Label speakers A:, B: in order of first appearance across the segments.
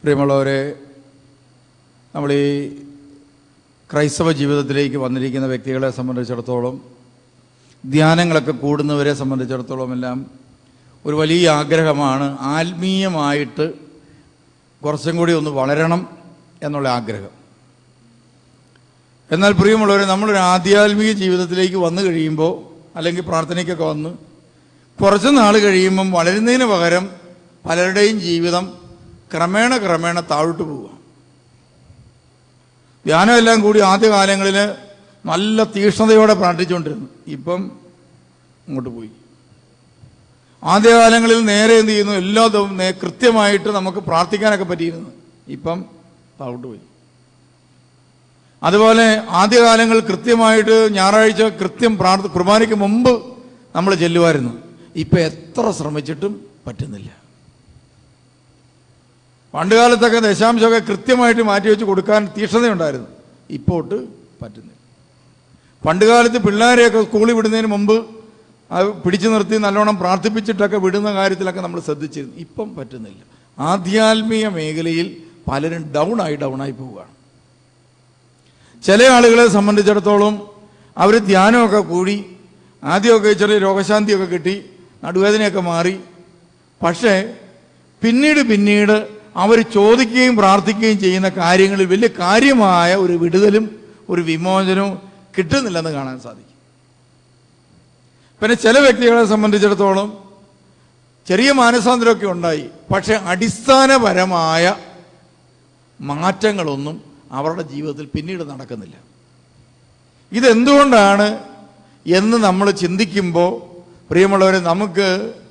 A: പ്രിയമുള്ളവരെ നമ്മൾ ഈ ക്രൈസ്തവ ജീവിതത്തിലേക്ക് വന്നിരിക്കുന്ന വ്യക്തികളെ സംബന്ധിച്ചിടത്തോളം ധ്യാനങ്ങളൊക്കെ കൂടുന്നവരെ സംബന്ധിച്ചിടത്തോളം എല്ലാം ഒരു വലിയ ആഗ്രഹമാണ് ആത്മീയമായിട്ട് കുറച്ചും കൂടി ഒന്ന് വളരണം എന്നുള്ള ആഗ്രഹം എന്നാൽ പ്രിയമുള്ളവരെ നമ്മളൊരു ആധ്യാത്മിക ജീവിതത്തിലേക്ക് വന്നു കഴിയുമ്പോൾ അല്ലെങ്കിൽ പ്രാർത്ഥനയ്ക്കൊക്കെ വന്ന് കുറച്ച് നാൾ കഴിയുമ്പം വളരുന്നതിന് പകരം പലരുടെയും ജീവിതം ക്രമേണ ക്രമേണ താഴോട്ട് പോവുക ധ്യാനമെല്ലാം കൂടി ആദ്യകാലങ്ങളിൽ നല്ല തീക്ഷ്ണതയോടെ പ്രാർത്ഥിച്ചുകൊണ്ടിരുന്നു ഇപ്പം അങ്ങോട്ട് പോയി ആദ്യകാലങ്ങളിൽ നേരെ എന്ത് ചെയ്യുന്നു എല്ലാ ദിവസവും നേ- കൃത്യമായിട്ട് നമുക്ക് പ്രാർത്ഥിക്കാനൊക്കെ പറ്റിയിരുന്നു ഇപ്പം താഴോട്ട് പോയി അതുപോലെ ആദ്യകാലങ്ങൾ കൃത്യമായിട്ട് ഞായറാഴ്ച കൃത്യം പ്രാർത്ഥ കുർബാനയ്ക്ക് മുമ്പ് നമ്മൾ ചെല്ലുമായിരുന്നു ഇപ്പം എത്ര ശ്രമിച്ചിട്ടും പറ്റുന്നില്ല പണ്ടുകാലത്തൊക്കെ ദശാംശമൊക്കെ കൃത്യമായിട്ട് മാറ്റി വെച്ച് കൊടുക്കാൻ തീക്ഷ്ണതയുണ്ടായിരുന്നു ഇപ്പോട്ട് പറ്റുന്നില്ല പണ്ടുകാലത്ത് പിള്ളേരെയൊക്കെ സ്കൂളിൽ വിടുന്നതിന് മുമ്പ് അത് പിടിച്ചു നിർത്തി നല്ലോണം പ്രാർത്ഥിപ്പിച്ചിട്ടൊക്കെ വിടുന്ന കാര്യത്തിലൊക്കെ നമ്മൾ ശ്രദ്ധിച്ചിരുന്നു ഇപ്പം പറ്റുന്നില്ല ആധ്യാത്മിക മേഖലയിൽ പലരും ഡൗൺ ആയി ഡൗൺ ആയി പോവുകയാണ് ചില ആളുകളെ സംബന്ധിച്ചിടത്തോളം അവർ ധ്യാനമൊക്കെ കൂടി ആദ്യമൊക്കെ ചെറിയ രോഗശാന്തിയൊക്കെ കിട്ടി നടുവേദനയൊക്കെ മാറി പക്ഷേ പിന്നീട് പിന്നീട് അവർ ചോദിക്കുകയും പ്രാർത്ഥിക്കുകയും ചെയ്യുന്ന കാര്യങ്ങളിൽ വലിയ കാര്യമായ ഒരു വിടുതലും ഒരു വിമോചനവും കിട്ടുന്നില്ലെന്ന് കാണാൻ സാധിക്കും പിന്നെ ചില വ്യക്തികളെ സംബന്ധിച്ചിടത്തോളം ചെറിയ മാനസാന്തരമൊക്കെ ഉണ്ടായി പക്ഷെ അടിസ്ഥാനപരമായ മാറ്റങ്ങളൊന്നും അവരുടെ ജീവിതത്തിൽ പിന്നീട് നടക്കുന്നില്ല ഇതെന്തുകൊണ്ടാണ് എന്ന് നമ്മൾ ചിന്തിക്കുമ്പോൾ പ്രിയമുള്ളവരെ നമുക്ക്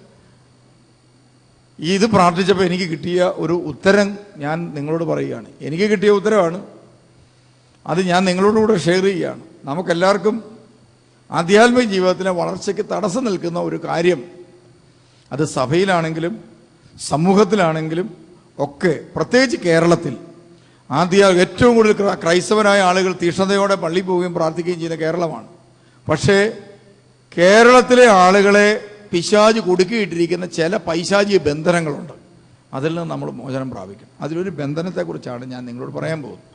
A: ഇത് പ്രാർത്ഥിച്ചപ്പോൾ എനിക്ക് കിട്ടിയ ഒരു ഉത്തരം ഞാൻ നിങ്ങളോട് പറയുകയാണ് എനിക്ക് കിട്ടിയ ഉത്തരവാണ് അത് ഞാൻ നിങ്ങളോടുകൂടെ ഷെയർ ചെയ്യുകയാണ് നമുക്കെല്ലാവർക്കും ആധ്യാത്മിക ജീവിതത്തിലെ വളർച്ചയ്ക്ക് തടസ്സം നിൽക്കുന്ന ഒരു കാര്യം അത് സഭയിലാണെങ്കിലും സമൂഹത്തിലാണെങ്കിലും ഒക്കെ പ്രത്യേകിച്ച് കേരളത്തിൽ ആദ്യ ഏറ്റവും കൂടുതൽ ക്ര- ക്രൈസ്തവരായ ആളുകൾ തീക്ഷ്ണതയോടെ പള്ളി പോവുകയും പ്രാർത്ഥിക്കുകയും ചെയ്യുന്ന കേരളമാണ് പക്ഷേ കേരളത്തിലെ ആളുകളെ പിശാജ് കുടുക്കിയിട്ടിരിക്കുന്ന ചില പൈശാചിക ബന്ധനങ്ങളുണ്ട് അതിൽ നിന്ന് നമ്മൾ മോചനം പ്രാപിക്കണം അതിലൊരു ബന്ധനത്തെക്കുറിച്ചാണ് ഞാൻ നിങ്ങളോട് പറയാൻ പോകുന്നത്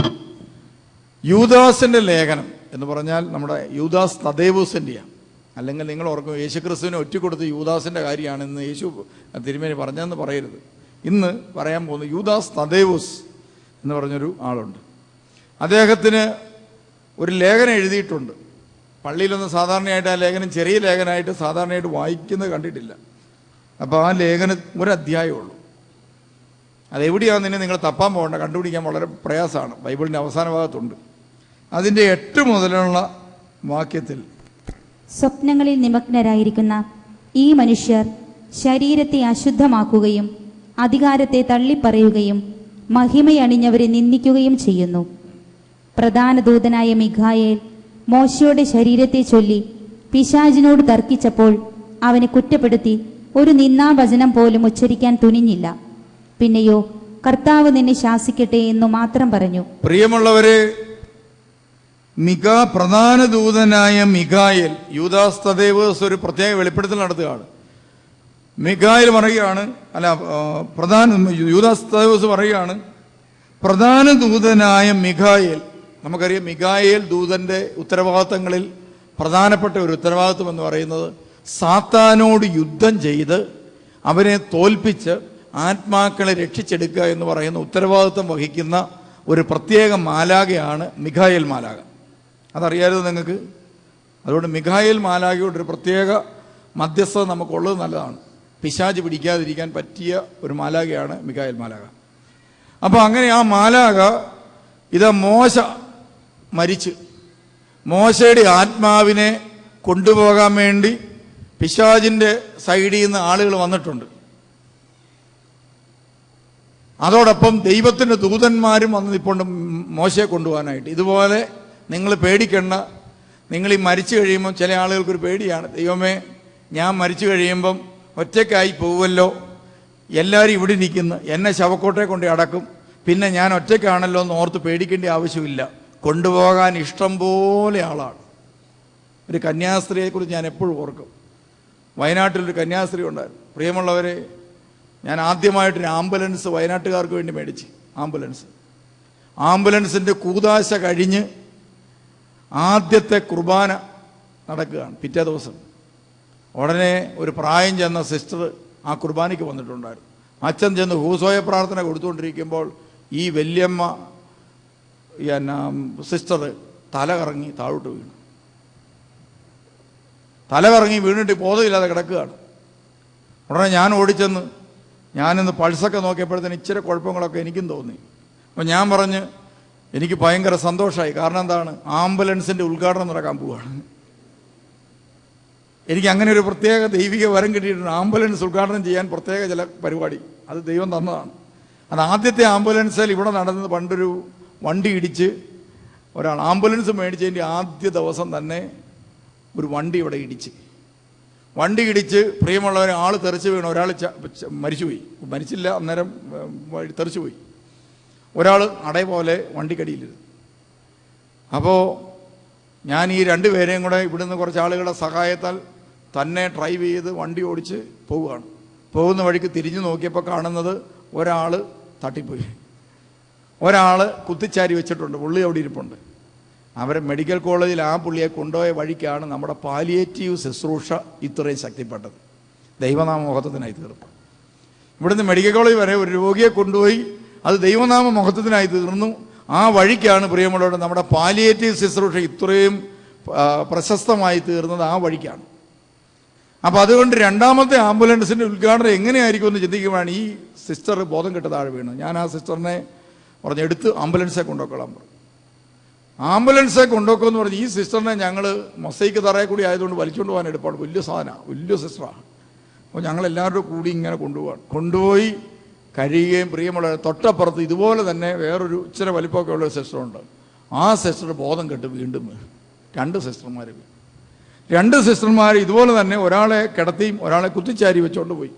A: യൂദാസിന്റെ ലേഖനം എന്ന് പറഞ്ഞാൽ നമ്മുടെ യൂദാസ് തദേവൂസിൻ്റെയാണ് അല്ലെങ്കിൽ നിങ്ങൾ ഓർക്കും യേശുക്രിസ്തുവിനെ ഒറ്റക്കൊടുത്ത് യൂദാസിന്റെ കാര്യമാണ് ഇന്ന് യേശു തിരുമേനി പറഞ്ഞതെന്ന് പറയരുത് ഇന്ന് പറയാൻ പോകുന്ന യൂദാസ് തദേവൂസ് എന്ന് പറഞ്ഞൊരു ആളുണ്ട് അദ്ദേഹത്തിന് ഒരു ലേഖനം എഴുതിയിട്ടുണ്ട് പള്ളിയിലൊന്നും സാധാരണയായിട്ട് ആ ലേഖനം ചെറിയ ലേഖനമായിട്ട് സാധാരണയായിട്ട് വായിക്കുന്നത് കണ്ടിട്ടില്ല അപ്പോൾ ആ ലേഖനം ഒരു അധ്യായമുള്ളൂ അതെവിടെയാണെന്ന് നിങ്ങൾ തപ്പാൻ പോകണ്ട കണ്ടുപിടിക്കാൻ വളരെ പ്രയാസമാണ് ബൈബിളിൻ്റെ അവസാന ഭാഗത്തുണ്ട് അതിൻ്റെ എട്ട് മുതലുള്ള വാക്യത്തിൽ
B: സ്വപ്നങ്ങളിൽ നിമഗ്നരായിരിക്കുന്ന ഈ മനുഷ്യർ ശരീരത്തെ അശുദ്ധമാക്കുകയും അധികാരത്തെ തള്ളിപ്പറയുകയും മഹിമയണിഞ്ഞവരെ നിന്ദിക്കുകയും ചെയ്യുന്നു പ്രധാന ദൂതനായ മിഖായേൽ മോശയുടെ ശരീരത്തെ ചൊല്ലി പിശാചിനോട് തർക്കിച്ചപ്പോൾ അവനെ കുറ്റപ്പെടുത്തി ഒരു നിന്നാവചനം പോലും ഉച്ചരിക്കാൻ തുനിഞ്ഞില്ല പിന്നെയോ കർത്താവ് നിന്നെ ശാസിക്കട്ടെ എന്നു മാത്രം പറഞ്ഞു
A: പ്രിയമുള്ളവരെ മിക പ്രധാന ദൂതനായ മികായൽ യൂദാസ് തദേവസ് ഒരു പ്രത്യേക വെളിപ്പെടുത്തൽ നടത്തുകയാണ് മികായൽ പറയുകയാണ് അല്ല ആ, പ്രധാന യൂദാസ് തദേവസ് പറയുകയാണ് പ്രധാന ദൂതനായ മികായേൽ നമുക്കറിയാം മികായേൽ ദൂതന്റെ ഉത്തരവാദിത്തങ്ങളിൽ പ്രധാനപ്പെട്ട ഒരു ഉത്തരവാദിത്വം എന്ന് പറയുന്നത് സാത്താനോട് യുദ്ധം ചെയ്ത് അവനെ തോൽപ്പിച്ച് ആത്മാക്കളെ രക്ഷിച്ചെടുക്കുക എന്ന് പറയുന്ന ഉത്തരവാദിത്വം വഹിക്കുന്ന ഒരു പ്രത്യേക മാലാകയാണ് മിഖായേൽ മാലാക അതറിയാലോ നിങ്ങൾക്ക് അതുകൊണ്ട് മിഖായേൽ മാലാകയുടെ ഒരു പ്രത്യേക മധ്യസ്ഥത നമുക്കുള്ളത് നല്ലതാണ് പിശാജ് പിടിക്കാതിരിക്കാൻ പറ്റിയ ഒരു മാലാകയാണ് മിഖായേൽ മാലാക അപ്പോൾ അങ്ങനെ ആ മാലാക ഇത് മോശ മരിച്ച് മോശയുടെ ആത്മാവിനെ കൊണ്ടുപോകാൻ വേണ്ടി പിശാജിന്റെ സൈഡിൽ നിന്ന് ആളുകൾ വന്നിട്ടുണ്ട് അതോടൊപ്പം ദൈവത്തിന്റെ ദൂതന്മാരും വന്ന് നിൽപ്പുണ്ട് മോശയെ കൊണ്ടുപോകാനായിട്ട് ഇതുപോലെ നിങ്ങൾ പേടിക്കണ്ട നിങ്ങൾ ഈ മരിച്ചു കഴിയുമ്പോൾ ചില ആളുകൾക്കൊരു പേടിയാണ് ദൈവമേ ഞാൻ മരിച്ചു കഴിയുമ്പം ഒറ്റയ്ക്കായി പോവുമല്ലോ എല്ലാവരും ഇവിടെ നിൽക്കുന്നു എന്നെ ശവക്കോട്ടെ കൊണ്ട് അടക്കും പിന്നെ ഞാൻ ഒറ്റയ്ക്കാണല്ലോ എന്ന് ഓർത്ത് പേടിക്കേണ്ട ആവശ്യമില്ല കൊണ്ടുപോകാൻ ഇഷ്ടം പോലെ ആളാണ് ഒരു കന്യാസ്ത്രീയെക്കുറിച്ച് ഞാൻ എപ്പോഴും ഓർക്കും വയനാട്ടിലൊരു കന്യാസ്ത്രീ ഉണ്ടായിരുന്നു പ്രിയമുള്ളവരെ ഞാൻ ആദ്യമായിട്ടൊരു ആംബുലൻസ് വയനാട്ടുകാർക്ക് വേണ്ടി മേടിച്ച് ആംബുലൻസ് ആംബുലൻസിൻ്റെ കൂതാശ കഴിഞ്ഞ് ആദ്യത്തെ കുർബാന നടക്കുകയാണ് പിറ്റേ ദിവസം ഉടനെ ഒരു പ്രായം ചെന്ന സിസ്റ്റർ ആ കുർബാനയ്ക്ക് വന്നിട്ടുണ്ടായിരുന്നു അച്ഛൻ ചെന്ന് ഹൂസോയ പ്രാർത്ഥന കൊടുത്തുകൊണ്ടിരിക്കുമ്പോൾ ഈ വല്യമ്മ എന്നാ സിസ്റ്റർ തല കറങ്ങി താഴോട്ട് വീണു തല കറങ്ങി വീണിട്ട് ബോധമില്ലാതെ കിടക്കുകയാണ് ഉടനെ ഞാൻ ഓടിച്ചെന്ന് ഞാനിന്ന് പൾസൊക്കെ നോക്കിയപ്പോഴത്തേന് ഇച്ചിരി കുഴപ്പങ്ങളൊക്കെ എനിക്കും തോന്നി അപ്പം ഞാൻ പറഞ്ഞ് എനിക്ക് ഭയങ്കര സന്തോഷമായി കാരണം എന്താണ് ആംബുലൻസിൻ്റെ ഉദ്ഘാടനം നടക്കാൻ പോവുകയാണ് എനിക്ക് അങ്ങനെ ഒരു പ്രത്യേക ദൈവിക വരം കിട്ടിയിട്ടുണ്ട് ആംബുലൻസ് ഉദ്ഘാടനം ചെയ്യാൻ പ്രത്യേക ചില പരിപാടി അത് ദൈവം തന്നതാണ് അത് ആദ്യത്തെ ആംബുലൻസിൽ ഇവിടെ നടന്നത് പണ്ടൊരു വണ്ടി ഇടിച്ച് ഒരാൾ ആംബുലൻസ് മേടിച്ചതിൻ്റെ ആദ്യ ദിവസം തന്നെ ഒരു വണ്ടി ഇവിടെ ഇടിച്ച് വണ്ടി ഇടിച്ച് പ്രിയമുള്ളവരെ ആൾ തെറിച്ച് വീണു ഒരാൾ ച- ച- മരിച്ചുപോയി മരിച്ചില്ല അന്നേരം ഏം, വഴി തെറിച്ചുപോയി ഒരാൾ അടയ പോലെ വണ്ടിക്കടിയിലിരുന്നു അപ്പോൾ ഞാൻ ഈ രണ്ടുപേരെയും കൂടെ ഇവിടുന്ന് കുറച്ച് ആളുകളുടെ സഹായത്താൽ തന്നെ ഡ്രൈവ് ചെയ്ത് വണ്ടി ഓടിച്ച് പോവുകയാണ് പോകുന്ന വഴിക്ക് തിരിഞ്ഞു നോക്കിയപ്പോൾ കാണുന്നത് ഒരാൾ തട്ടിപ്പോയി ഒരാൾ കുത്തിച്ചാരി വെച്ചിട്ടുണ്ട് പുള്ളി അവിടെ ഇരിപ്പുണ്ട് അവരെ മെഡിക്കൽ കോളേജിൽ ആ പുള്ളിയെ കൊണ്ടുപോയ വഴിക്കാണ് നമ്മുടെ പാലിയേറ്റീവ് ശുശ്രൂഷ ഇത്രയും ശക്തിപ്പെട്ടത് ദൈവനാമ മഹത്വത്തിനായി തീർന്നു ഇവിടുന്ന് മെഡിക്കൽ കോളേജ് വരെ ഒരു രോഗിയെ കൊണ്ടുപോയി അത് ദൈവനാമ മഹത്വത്തിനായി തീർന്നു ആ വഴിക്കാണ് പ്രിയമുള്ളവരുടെ നമ്മുടെ പാലിയേറ്റീവ് ശുശ്രൂഷ ഇത്രയും ആ, പ്രശസ്തമായി തീർന്നത് ആ വഴിക്കാണ് അപ്പോൾ അതുകൊണ്ട് രണ്ടാമത്തെ ആംബുലൻസിൻ്റെ ഉദ്ഘാടനം എങ്ങനെയായിരിക്കും എന്ന് ചിന്തിക്കുമ്പോഴാണ് ഈ സിസ്റ്റർ ബോധം കെട്ട് താഴെ വീണത് ഞാൻ ആ സിസ്റ്ററിനെ പറഞ്ഞ് എടുത്ത് ആംബുലൻസെ കൊണ്ടുപോയിക്കോളാൻ പറഞ്ഞു ആംബുലൻസെ കൊണ്ടുപോക്കുമെന്ന് പറഞ്ഞ് ഈ സിസ്റ്ററിനെ ഞങ്ങൾ മൊസൈക്ക് തറയിൽ കൂടി ആയതുകൊണ്ട് വലിച്ചുകൊണ്ട് പോകാൻ എടുപ്പാണ് വലിയ സാധനമാണ് വലിയ സിസ്റ്ററാണ് അപ്പോൾ ഞങ്ങൾ എല്ലാവരും കൂടി ഇങ്ങനെ കൊണ്ടുപോകാൻ കൊണ്ടുപോയി കഴിയുകയും പ്രിയമുള്ള തൊട്ടപ്പുറത്ത് ഇതുപോലെ തന്നെ വേറൊരു ഇച്ചിരി വലിപ്പമൊക്കെ ഉള്ള സിസ്റ്ററുണ്ട് ആ സിസ്റ്റർ ബോധം കെട്ട് വീണ്ടും വീണു. രണ്ട് സിസ്റ്റർമാർ വീണു. രണ്ട് സിസ്റ്റർമാർ ഇതുപോലെ തന്നെ ഒരാളെ കിടത്തിയും ഒരാളെ കുത്തിച്ചാരി വെച്ചുകൊണ്ട് പോയി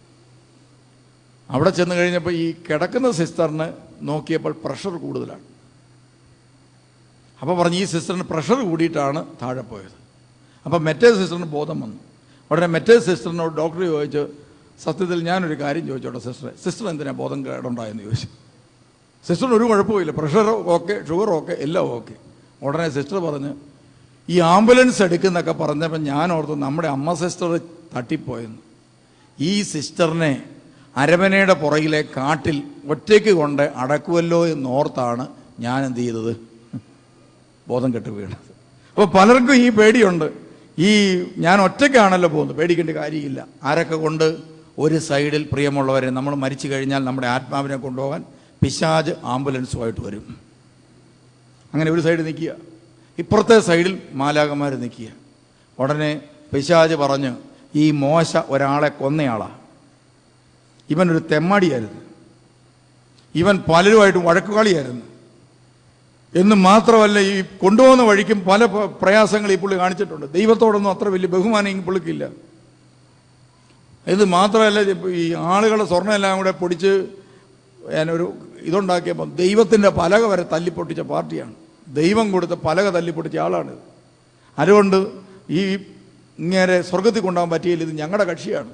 A: അവിടെ ചെന്ന് കഴിഞ്ഞപ്പോൾ ഈ കിടക്കുന്ന സിസ്റ്ററിന് നോക്കിയപ്പോൾ പ്രഷർ കൂടുതലാണ് അപ്പോൾ പറഞ്ഞ് ഈ സിസ്റ്ററിന് പ്രഷർ കൂടിയിട്ടാണ് താഴെ പോയത് അപ്പോൾ മറ്റേ സിസ്റ്ററിന് ബോധം വന്നു ഉടനെ മറ്റേ സിസ്റ്ററിനോട് ഡോക്ടർ ചോദിച്ചു സത്യത്തിൽ ഞാനൊരു കാര്യം ചോദിച്ചോട്ടെ സിസ്റ്ററെ സിസ്റ്റർ എന്തിനാ ബോധം കേടുണ്ടായെന്ന് ചോദിച്ചു സിസ്റ്ററിന് ഒരു കുഴപ്പമില്ല പ്രഷർ ഓക്കെ ഷുഗർ ഓക്കെ എല്ലാം ഓക്കെ ഉടനെ സിസ്റ്റർ പറഞ്ഞ് ഈ ആംബുലൻസ് എടുക്കുന്നൊക്കെ പറഞ്ഞപ്പോൾ ഞാൻ ഓർത്തു നമ്മുടെ അമ്മ സിസ്റ്റർ തട്ടിപ്പോയെന്ന് ഈ സിസ്റ്ററിനെ അരമനയുടെ പുറകിലെ കാട്ടിൽ ഒറ്റയ്ക്ക് കൊണ്ട് അടക്കുമല്ലോ എന്നോർത്താണ് ഞാൻ എന്ത് ചെയ്തത് ബോധം കെട്ട് വീണത് അപ്പോൾ പലർക്കും ഈ പേടിയുണ്ട് ഈ ഞാൻ ഒറ്റയ്ക്കാണല്ലോ പോകുന്നത് പേടിക്കേണ്ട കാര്യമില്ല ആരൊക്കെ കൊണ്ട് ഒരു സൈഡിൽ പ്രിയമുള്ളവരെ നമ്മൾ മരിച്ചു കഴിഞ്ഞാൽ നമ്മുടെ ആത്മാവിനെ കൊണ്ടുപോകാൻ പിശാജ് ആംബുലൻസുമായിട്ട് വരും അങ്ങനെ ഒരു സൈഡ് നിൽക്കുക ഇപ്പുറത്തെ സൈഡിൽ മാലാകന്മാർ നിൽക്കുക ഉടനെ പിശാജ് പറഞ്ഞ് ഈ മോശ ഒരാളെ കൊന്നയാളാ ഇവൻ ഒരു തെമ്മാടിയായിരുന്നു ഇവൻ പലരുമായിട്ട് വഴക്കുകളിയായിരുന്നു എന്ന് മാത്രമല്ല ഈ കൊണ്ടുപോകുന്ന വഴിക്കും പല പ- പ്രയാസങ്ങൾ ഈ പുള്ളി കാണിച്ചിട്ടുണ്ട് ദൈവത്തോടൊന്നും അത്ര വലിയ ബഹുമാനം ഈ പുള്ളിക്കില്ല ഇത് മാത്രമല്ല ഇപ്പൊ ഈ ആളുകളുടെ സ്വർണ്ണം എല്ലാം കൂടെ പൊടിച്ച് ഞാനൊരു ഇതുണ്ടാക്കിയപ്പോൾ ദൈവത്തിൻ്റെ പലക വരെ തല്ലിപ്പൊട്ടിച്ച പാർട്ടിയാണ് ദൈവം കൊടുത്ത പലക തല്ലിപ്പൊട്ടിച്ച ആളാണിത് അതുകൊണ്ട് ഈ ഇങ്ങനെ സ്വർഗത്തിൽ കൊണ്ടുപോകാൻ പറ്റിയില്ല ഇത് ഞങ്ങളുടെ കക്ഷിയാണ്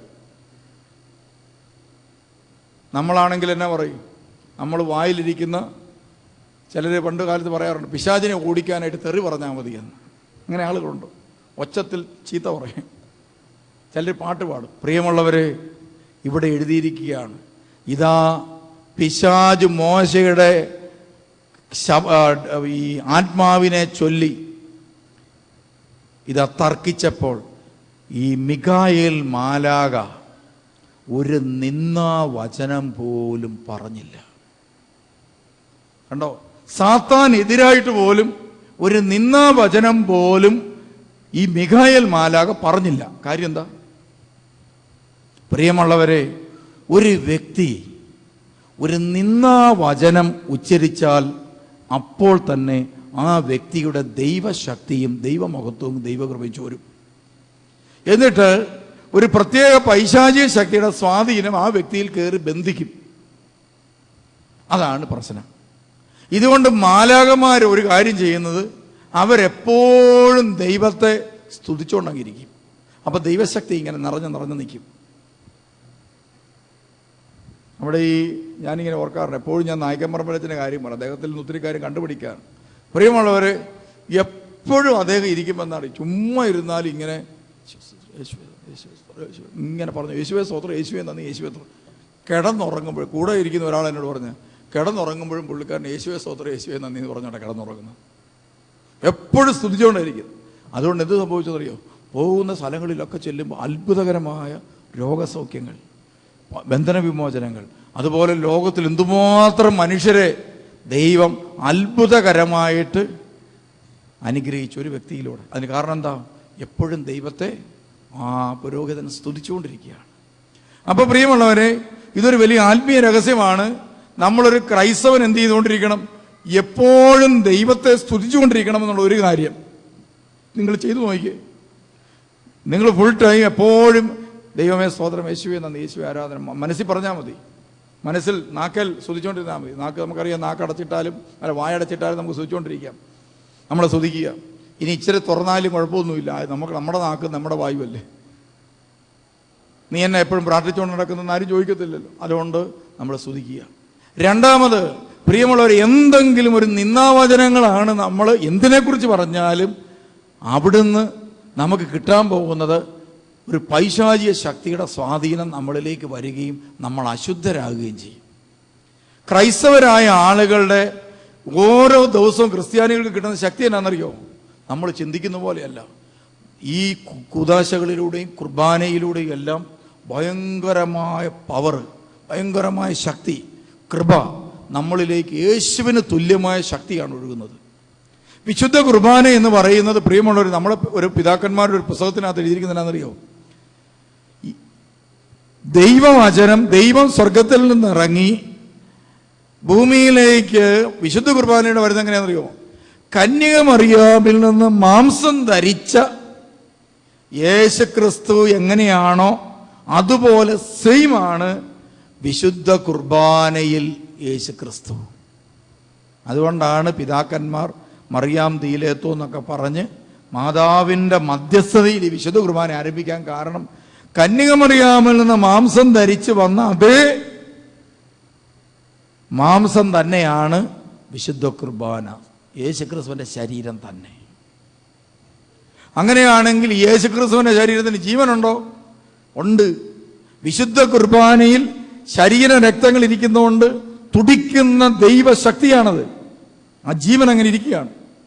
A: നമ്മളാണെങ്കിൽ എന്നാ പറയും നമ്മൾ വായിലിരിക്കുന്ന ചിലർ പണ്ട് കാലത്ത് പറയാറുണ്ട് പിശാചിനെ ഓടിക്കാനായിട്ട് തെറി പറഞ്ഞാൽ മതി എന്ന് അങ്ങനെ ആളുകളുണ്ട് ഒച്ചത്തിൽ ചീത്ത പറയും ചിലർ പാട്ട് പാടും പ്രിയമുള്ളവരെ ഇവിടെ എഴുതിയിരിക്കുകയാണ് ഇതാ പിശാജ് മോശയുടെ ശവ ആ, ഈ ആത്മാവിനെ ചൊല്ലി ഇതാ തർക്കിച്ചപ്പോൾ ഈ മികായേൽ മാലാക ഒരു നിന്നാ വചനം പോലും പറഞ്ഞില്ല കണ്ടോ സാത്താൻ എതിരായിട്ട് പോലും ഒരു നിന്നാ വചനം പോലും ഈ മിഖായൽ മാലാക പറഞ്ഞില്ല കാര്യം എന്താ പ്രിയമുള്ളവരെ ഒരു വ്യക്തി ഒരു നിന്നാ വചനം ഉച്ചരിച്ചാൽ അപ്പോൾ തന്നെ ആ വ്യക്തിയുടെ ദൈവശക്തിയും ദൈവമഹത്വവും ദൈവകൃപയും ചോരും എന്നിട്ട് ഒരു പ്രത്യേക പൈശാചിക ശക്തിയുടെ സ്വാധീനം ആ വ്യക്തിയിൽ കയറി ബന്ധിക്കും അതാണ് പ്രശ്നം ഇതുകൊണ്ട് മാലാകന്മാർ ഒരു കാര്യം ചെയ്യുന്നത് അവരെപ്പോഴും ദൈവത്തെ സ്തുതിച്ചുകൊണ്ടങ്ങിരിക്കും അപ്പൊ ദൈവശക്തി ഇങ്ങനെ നിറഞ്ഞു നിറഞ്ഞു നിൽക്കും നമ്മുടെ ഈ ഞാനിങ്ങനെ ഓർക്കാറുണ്ട് എപ്പോഴും ഞാൻ നായിക്കമ്പറമ്പലത്തിൻ്റെ കാര്യം പറഞ്ഞു അദ്ദേഹത്തിൽ നിന്ന് ഒത്തിരി കാര്യം കണ്ടുപിടിക്കാൻ പ്രിയമുള്ളവർ എപ്പോഴും അദ്ദേഹം ഇരിക്കുമ്പോൾ എന്താണ് ചുമ്മാ ഇരുന്നാലും ഇങ്ങനെ യേശുവേ, യേശുവേ, സ്തോത്രം, യേശുവേ, ഇങ്ങനെ പറഞ്ഞു യേശുവേ സ്തോത്രം യേശുവേ നന്ദി യേശുവേ സ്തോത്രം കിടന്നുറങ്ങുമ്പോൾ കൂടെ ഇരിക്കുന്ന ഒരാൾ എന്നോട് പറഞ്ഞു കിടന്നുറങ്ങുമ്പോഴും പുള്ളിക്കാരൻ യേശുവേ സ്തോത്രം യേശുവേ നന്ദി എന്ന് പറഞ്ഞോട്ടെ കിടന്നുറങ്ങുന്നത് എപ്പോഴും സ്തുതിച്ചുകൊണ്ടിരിക്കും അതുകൊണ്ട് എന്ത് സംഭവിച്ചതറിയോ പോകുന്ന സ്ഥലങ്ങളിലൊക്കെ ചെല്ലുമ്പോൾ അത്ഭുതകരമായ രോഗസൗഖ്യങ്ങൾ ബന്ധന വിമോചനങ്ങൾ അതുപോലെ ലോകത്തിൽ എന്തുമാത്രം മനുഷ്യരെ ദൈവം അത്ഭുതകരമായിട്ട് അനുഗ്രഹിച്ച ഒരു വ്യക്തിയിലൂടെ അതിന് കാരണം എന്താ എപ്പോഴും ദൈവത്തെ ആ പുരോഹിതൻ സ്തുതിച്ചുകൊണ്ടിരിക്കുകയാണ് അപ്പോൾ പ്രിയമുള്ളവരെ ഇതൊരു വലിയ ആത്മീയ രഹസ്യമാണ് നമ്മളൊരു ക്രൈസ്തവൻ എന്ത് ചെയ്തുകൊണ്ടിരിക്കണം എപ്പോഴും ദൈവത്തെ സ്തുതിച്ചുകൊണ്ടിരിക്കണം എന്നുള്ള ഒരു കാര്യം നിങ്ങൾ ചെയ്തു നോക്കിയേ നിങ്ങൾ ഫുൾ ടൈം എപ്പോഴും ദൈവമേ സ്തോത്രം യേശുവേ നന്ദി യേശുവേ ആരാധന മ- മനസ്സിൽ പറഞ്ഞാൽ മതി മനസ്സിൽ നാക്കൽ സ്തുതിച്ചുകൊണ്ടിരുന്നാൽ മതി നാക്ക് നമുക്കറിയാം നാക്ക് അടച്ചിട്ടാലും അല്ല വായടച്ചിട്ടാലും നമുക്ക് സ്തുതിച്ചുകൊണ്ടിരിക്കാം നമ്മളെ സ്തുതിക്കുക ഇനി ഇച്ചിരി തുറന്നാലും കുഴപ്പമൊന്നുമില്ല അത് നമുക്ക് നമ്മുടെ നാക്ക് നമ്മുടെ വായുവല്ലേ നീ എന്നെ എപ്പോഴും പ്രാർത്ഥിച്ചുകൊണ്ട് നടക്കുന്ന ആരും ചോദിക്കത്തില്ലല്ലോ അതുകൊണ്ട് നമ്മൾ സ്തുതിക്കുക രണ്ടാമത് പ്രിയമുള്ളവർ എന്തെങ്കിലും ഒരു നിന്നാവചനങ്ങളാണ് നമ്മൾ എന്തിനെക്കുറിച്ച് പറഞ്ഞാലും അവിടുന്ന് നമുക്ക് കിട്ടാൻ പോകുന്നത് ഒരു പൈശാചിക ശക്തിയുടെ സ്വാധീനം നമ്മളിലേക്ക് വരികയും നമ്മൾ അശുദ്ധരാകുകയും ചെയ്യും ക്രൈസ്തവരായ ആളുകളുടെ ഓരോ ദിവസവും ക്രിസ്ത്യാനികൾക്ക് കിട്ടുന്ന ശക്തി എന്നാണെന്നറിയോ നമ്മൾ ചിന്തിക്കുന്ന പോലെയല്ല ഈ കു- കുദാശകളിലൂടെയും കുർബാനയിലൂടെയും എല്ലാം ഭയങ്കരമായ പവർ ഭയങ്കരമായ ശക്തി കൃപ നമ്മളിലേക്ക് യേശുവിന് തുല്യമായ ശക്തിയാണ് ഒഴുകുന്നത് വിശുദ്ധ കുർബാന എന്ന് പറയുന്നത് പ്രിയമുള്ളവർ നമ്മളെ ഒരു പിതാക്കന്മാരുടെ ഒരു പുസ്തകത്തിനകത്ത് എഴുതിയിരിക്കുന്നതിനാണെന്നറിയോ ഈ ദൈവവചനം ദൈവം സ്വർഗത്തിൽ നിന്ന് ഇറങ്ങി ഭൂമിയിലേക്ക് വിശുദ്ധ കുർബാനയുടെ വരുന്നത് എങ്ങനെയാണെന്നറിയോ കന്യക മറിയാമിൽ നിന്ന് മാംസം ധരിച്ച യേശുക്രിസ്തു എങ്ങനെയാണോ അതുപോലെ സെയിം ആണ് വിശുദ്ധ കുർബാനയിൽ യേശുക്രിസ്തു അതുകൊണ്ടാണ് പിതാക്കന്മാർ മറിയാം തീലേത്തോ എന്നൊക്കെ പറഞ്ഞ് മാതാവിൻ്റെ മധ്യസ്ഥതയിൽ ഈ വിശുദ്ധ കുർബാന ആരംഭിക്കാൻ കാരണം കന്യക മറിയാമിൽ നിന്ന് മാംസം ധരിച്ച് വന്ന അതേ മാംസം തന്നെയാണ് വിശുദ്ധ കുർബാന യേശുക്രിസ്തുവിൻ്റെ ശരീരം തന്നെ അങ്ങനെയാണെങ്കിൽ യേശുക്രിസ്തുവിൻ്റെ ശരീരത്തിന് ജീവനുണ്ടോ ഉണ്ട് വിശുദ്ധ കുർബാനയിൽ ശരീര രക്തങ്ങൾ ഇരിക്കുന്നതുകൊണ്ട് തുടിക്കുന്ന ദൈവശക്തിയാണത് ആ ജീവൻ അങ്ങനെ ഇരിക്കുകയാണ്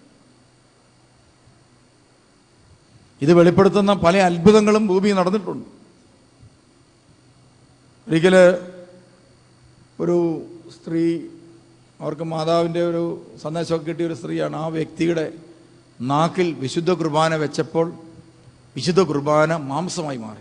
A: ഇത് വെളിപ്പെടുത്തുന്ന പല അത്ഭുതങ്ങളും ഭൂമിയിൽ നടന്നിട്ടുണ്ട് ഒരിക്കല് ഒരു സ്ത്രീ അവർക്ക് മാതാവിൻ്റെ ഒരു സന്ദേശമൊക്കെ കിട്ടിയ ഒരു സ്ത്രീയാണ് ആ വ്യക്തിയുടെ നാക്കിൽ വിശുദ്ധ കുർബാന വെച്ചപ്പോൾ വിശുദ്ധ കുർബാന മാംസമായി മാറി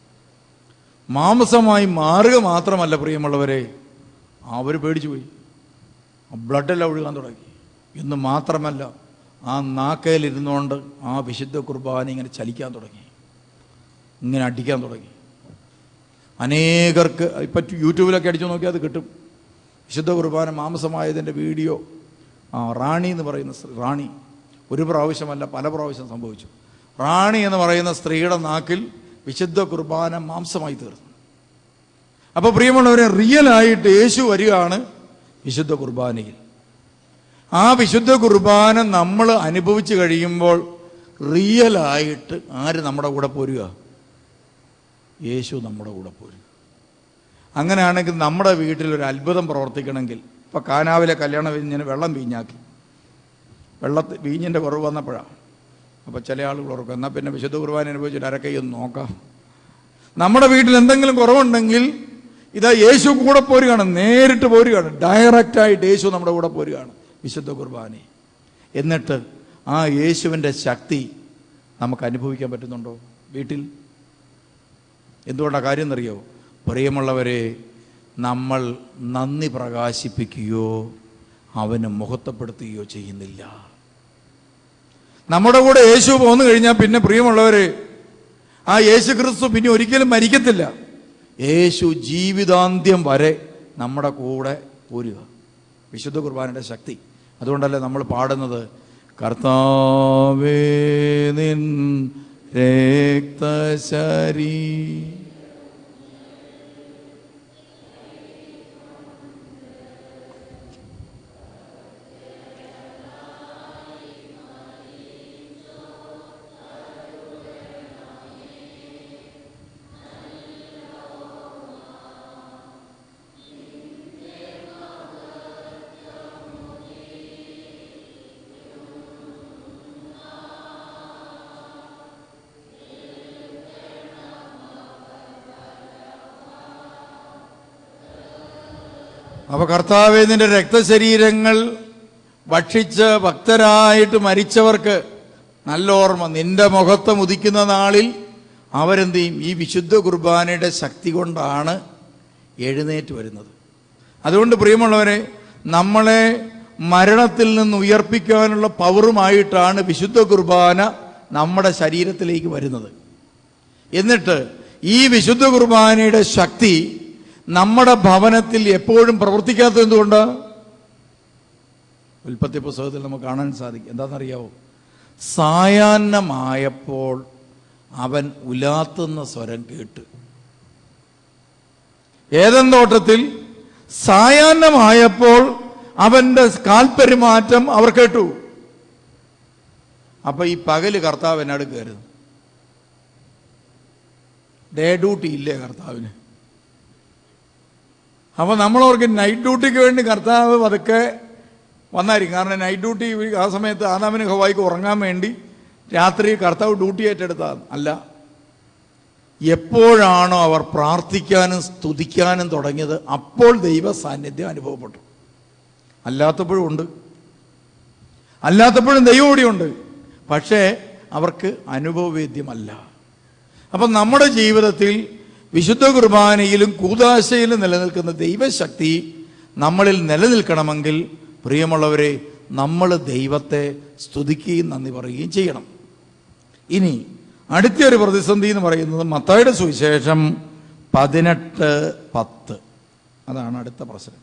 A: മാംസമായി മാറുക മാത്രമല്ല പ്രിയമുള്ളവരെ അവർ പേടിച്ചു പോയി ബ്ലഡെല്ലാം ഒഴുകാൻ തുടങ്ങി എന്ന് മാത്രമല്ല ആ നാക്കയിലിരുന്നുകൊണ്ട് ആ വിശുദ്ധ കുർബാന ഇങ്ങനെ ചലിക്കാൻ തുടങ്ങി ഇങ്ങനെ അടിക്കാൻ തുടങ്ങി അനേകർക്ക് ഇപ്പം യൂട്യൂബിലൊക്കെ അടിച്ചു നോക്കിയാൽ അത് കിട്ടും വിശുദ്ധ കുർബാന മാംസമായതിൻ്റെ വീഡിയോ ആ റാണി എന്ന് പറയുന്ന സ്ത്രീ റാണി ഒരു പ്രാവശ്യമല്ല പല പ്രാവശ്യം സംഭവിച്ചു റാണി എന്ന് പറയുന്ന സ്ത്രീയുടെ നാക്കിൽ വിശുദ്ധ കുർബാന മാംസമായി തീർന്നു അപ്പോൾ പ്രിയമുള്ളവരെ റിയലായിട്ട് യേശു വരികയാണ് വിശുദ്ധ കുർബാനയിൽ ആ വിശുദ്ധ കുർബാന നമ്മൾ അനുഭവിച്ചു കഴിയുമ്പോൾ റിയലായിട്ട് ആര് നമ്മുടെ കൂടെ പോരുക യേശു നമ്മുടെ കൂടെ പോരുക അങ്ങനെയാണെങ്കിൽ നമ്മുടെ വീട്ടിൽ ഒരു അത്ഭുതം പ്രവർത്തിക്കണമെങ്കിൽ ഇപ്പം കാനാവിലെ കല്യാണ വീഞ്ഞിന് വെള്ളം വീഞ്ഞാക്കി വെള്ളത്തിൽ വീഞ്ഞിൻ്റെ കുറവ് വന്നപ്പോഴാണ് അപ്പോൾ ചില ആളുകൾ ഓർക്കും എന്നാൽ പിന്നെ വിശുദ്ധ കുർബാന അനുഭവിച്ചിട്ട് അരക്കൈയൊന്ന് നോക്കാം നമ്മുടെ വീട്ടിൽ എന്തെങ്കിലും കുറവുണ്ടെങ്കിൽ ഇതാ യേശു കൂടെ പോരുകയാണ് നേരിട്ട് പോരുകയാണ് ഡയറക്റ്റായിട്ട് യേശു നമ്മുടെ കൂടെ പോരുകയാണ് വിശുദ്ധ കുർബാന എന്നിട്ട് ആ യേശുവിൻ്റെ ശക്തി നമുക്ക് അനുഭവിക്കാൻ പറ്റുന്നുണ്ടോ വീട്ടിൽ എന്തുകൊണ്ടാണ് കാര്യം എന്നറിയോ പ്രിയമുള്ളവരെ നമ്മൾ നന്ദി പ്രകാശിപ്പിക്കുകയോ അവന് മുഖത്തപ്പെടുത്തുകയോ ചെയ്യുന്നില്ല നമ്മുടെ കൂടെ യേശു പോന്നു കഴിഞ്ഞാൽ പിന്നെ പ്രിയമുള്ളവരെ ആ യേശു ക്രിസ്തു പിന്നെ ഒരിക്കലും മരിക്കത്തില്ല യേശു ജീവിതാന്ത്യം വരെ നമ്മുടെ കൂടെ പോരുക വിശുദ്ധ കുർബാനയുടെ ശക്തി അതുകൊണ്ടല്ലേ നമ്മൾ പാടുന്നത് കർത്താവേ നിൻ രക്തശരീ അപ്പൊ കർത്താവെ നിന്റെ രക്തശരീരങ്ങൾ ഭക്ഷിച്ച് ഭക്തരായിട്ട് മരിച്ചവർക്ക് നല്ല ഓർമ്മ നിന്റെ മുഖത്ത് ഉദിക്കുന്ന നാളിൽ അവരെന്ത് ചെയ്യും ഈ വിശുദ്ധ കുർബാനയുടെ ശക്തി കൊണ്ടാണ് എഴുന്നേറ്റ് വരുന്നത് അതുകൊണ്ട് പ്രിയമുള്ളവരെ നമ്മളെ മരണത്തിൽ നിന്ന് ഉയർപ്പിക്കാനുള്ള പവറുമായിട്ടാണ് വിശുദ്ധ കുർബാന നമ്മുടെ ശരീരത്തിലേക്ക് വരുന്നത് എന്നിട്ട് ഈ വിശുദ്ധ കുർബാനയുടെ ശക്തി നമ്മുടെ ഭവനത്തിൽ എപ്പോഴും പ്രവർത്തിക്കാത്തത് എന്തുകൊണ്ട് ഉൽപ്പത്തി പുസ്തകത്തിൽ നമുക്ക് കാണാൻ സാധിക്കും എന്താണെന്നറിയാവോ സായാഹ്നമായപ്പോൾ അവൻ ഉലാത്തുന്ന സ്വരം കേട്ട് ഏതൻ തോട്ടത്തിൽ സായാഹ്നമായപ്പോൾ അവന്റെ കാൽപ്പെരുമാറ്റം അവർ കേട്ടു അപ്പൊ ഈ പകല് കർത്താവ് എന്നോട് കയറുന്നു ഡേ ഡ്യൂട്ടി ഇല്ലേ കർത്താവിന് അപ്പൊ നമ്മളവർക്ക് നൈറ്റ് ഡ്യൂട്ടിക്ക് വേണ്ടി കർത്താവ് പതുക്കെ വന്നായിരിക്കും കാരണം നൈറ്റ് ഡ്യൂട്ടി ആ സമയത്ത് ആദാമിന് ഹവായിക്ക് ഉറങ്ങാൻ വേണ്ടി രാത്രി കർത്താവ് ഡ്യൂട്ടി ഏറ്റെടുത്തതാണ് അല്ല എപ്പോഴാണോ അവർ പ്രാർത്ഥിക്കാനും സ്തുതിക്കാനും തുടങ്ങിയത് അപ്പോൾ ദൈവ സാന്നിധ്യം അനുഭവപ്പെട്ടു അല്ലാത്തപ്പോഴും ഉണ്ട് അല്ലാത്തപ്പോഴും ദൈവം ഇവിടെയുണ്ട് പക്ഷേ അവർക്ക് അനുഭവവേദ്യമല്ല അപ്പം നമ്മുടെ ജീവിതത്തിൽ വിശുദ്ധ കുർബാനയിലും കൂതാശയിലും നിലനിൽക്കുന്ന ദൈവശക്തി നമ്മളിൽ നിലനിൽക്കണമെങ്കിൽ പ്രിയമുള്ളവരെ നമ്മൾ ദൈവത്തെ സ്തുതിക്കുകയും നന്ദി പറയുകയും ചെയ്യണം ഇനി അടുത്ത ഒരു പ്രതിസന്ധി എന്ന് പറയുന്നത് മത്തായുടെ സുവിശേഷം പതിനെട്ട് പത്ത് അതാണ് അടുത്ത പ്രശ്നം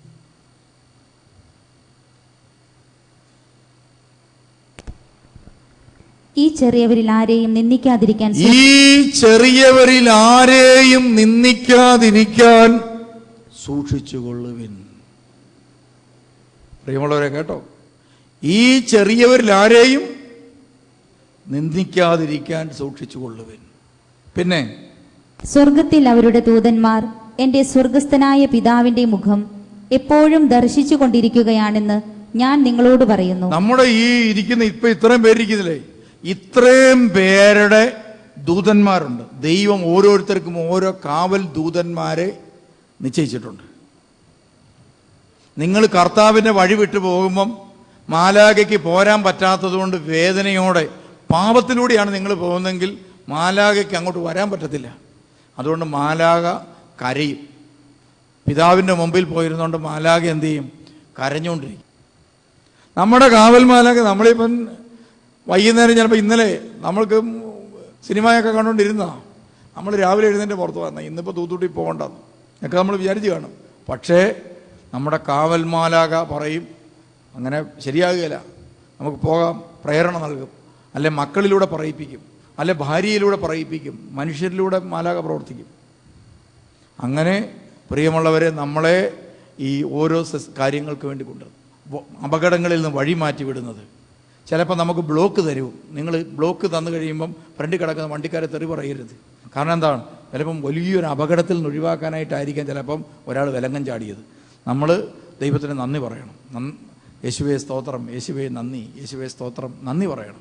B: ഈ ചെറിയവരിൽ ആരെയും നിന്ദിക്കാതിരിക്കാൻ
A: ഈ ചെറിയവരിൽ ആരെയും നിന്ദിക്കാതിരിക്കാൻ സൂക്ഷിച്ചുകൊള്ളുവിൻ പ്രിയമുള്ളവരെ കേട്ടോ ഈ ചെറിയവരിൽ ആരെയും നിന്ദിക്കാതിരിക്കാൻ സൂക്ഷിച്ചുകൊള്ളുവിൻ പിന്നെ
B: സ്വർഗത്തിൽ അവരുടെ ദൂതന്മാർ എന്റെ സ്വർഗസ്ഥനായ പിതാവിന്റെ മുഖം എപ്പോഴും ദർശിച്ചു കൊണ്ടിരിക്കുകയാണെന്ന് ഞാൻ നിങ്ങളോട് പറയുന്നു
A: നമ്മുടെ ഈ ഇരിക്കുന്ന ഇപ്പൊ ഇത്രയും പേരിരിക്കുന്നില്ലേ ഇത്രയും പേരുടെ ദൂതന്മാരുണ്ട് ദൈവം ഓരോരുത്തർക്കും ഓരോ കാവൽ ദൂതന്മാരെ നിശ്ചയിച്ചിട്ടുണ്ട് നിങ്ങൾ കർത്താവിൻ്റെ വഴി വിട്ടു പോകുമ്പം മാലാകയ്ക്ക് പോരാൻ പറ്റാത്തതുകൊണ്ട് വേദനയോടെ പാപത്തിലൂടെയാണ് നിങ്ങൾ പോകുന്നതെങ്കിൽ മാലാകയ്ക്ക് അങ്ങോട്ട് വരാൻ പറ്റത്തില്ല അതുകൊണ്ട് മാലാക കരയും പിതാവിൻ്റെ മുമ്പിൽ പോയിരുന്നുകൊണ്ട് മാലാക എന്ത് ചെയ്യും കരഞ്ഞുകൊണ്ടിരിക്കും നമ്മുടെ കാവൽ മാലാക നമ്മളിപ്പം വൈകുന്നേരം ചിലപ്പോൾ ഇന്നലെ നമ്മൾക്ക് സിനിമയൊക്കെ കണ്ടുകൊണ്ടിരുന്ന നമ്മൾ രാവിലെ എഴുന്നേറ്റ് പുറത്ത് വന്ന ഇന്നിപ്പോൾ തൂത്തുട്ടി പോകണ്ടെന്ന് ഒക്കെ നമ്മൾ വിചാരിച്ച് കാണും പക്ഷേ നമ്മുടെ കാവൽ മാലാക പറയും അങ്ങനെ ശരിയാകുകയില്ല നമുക്ക് പോകാം പ്രേരണ നൽകും അല്ലെ മക്കളിലൂടെ പറയിപ്പിക്കും അല്ലെ ഭാര്യയിലൂടെ പറയിപ്പിക്കും മനുഷ്യരിലൂടെ മാലാക പ്രവർത്തിക്കും അങ്ങനെ പ്രിയമുള്ളവരെ നമ്മളെ ഈ ഓരോ സസ് കാര്യങ്ങൾക്ക് വേണ്ടി കൊണ്ട് വ- അപകടങ്ങളിൽ നിന്ന് വഴി മാറ്റി വിടുന്നത് ചിലപ്പോൾ നമുക്ക് ബ്ലോക്ക് തരും നിങ്ങൾ ബ്ലോക്ക് തന്നു കഴിയുമ്പം ഫ്രണ്ടിൽ കിടക്കുന്ന വണ്ടിക്കാരെ തെറി പറയരുത് കാരണം എന്താണ് ചിലപ്പം വലിയൊരു അപകടത്തിൽ നിന്ന് ഒഴിവാക്കാനായിട്ടായിരിക്കാം ചിലപ്പം ഒരാൾ വിലങ്ങം ചാടിയത് നമ്മൾ ദൈവത്തിന് നന്ദി പറയണം നന്ദി യേശുവേ സ്തോത്രം യേശുവേ നന്ദി യേശുവേ സ്തോത്രം നന്ദി പറയണം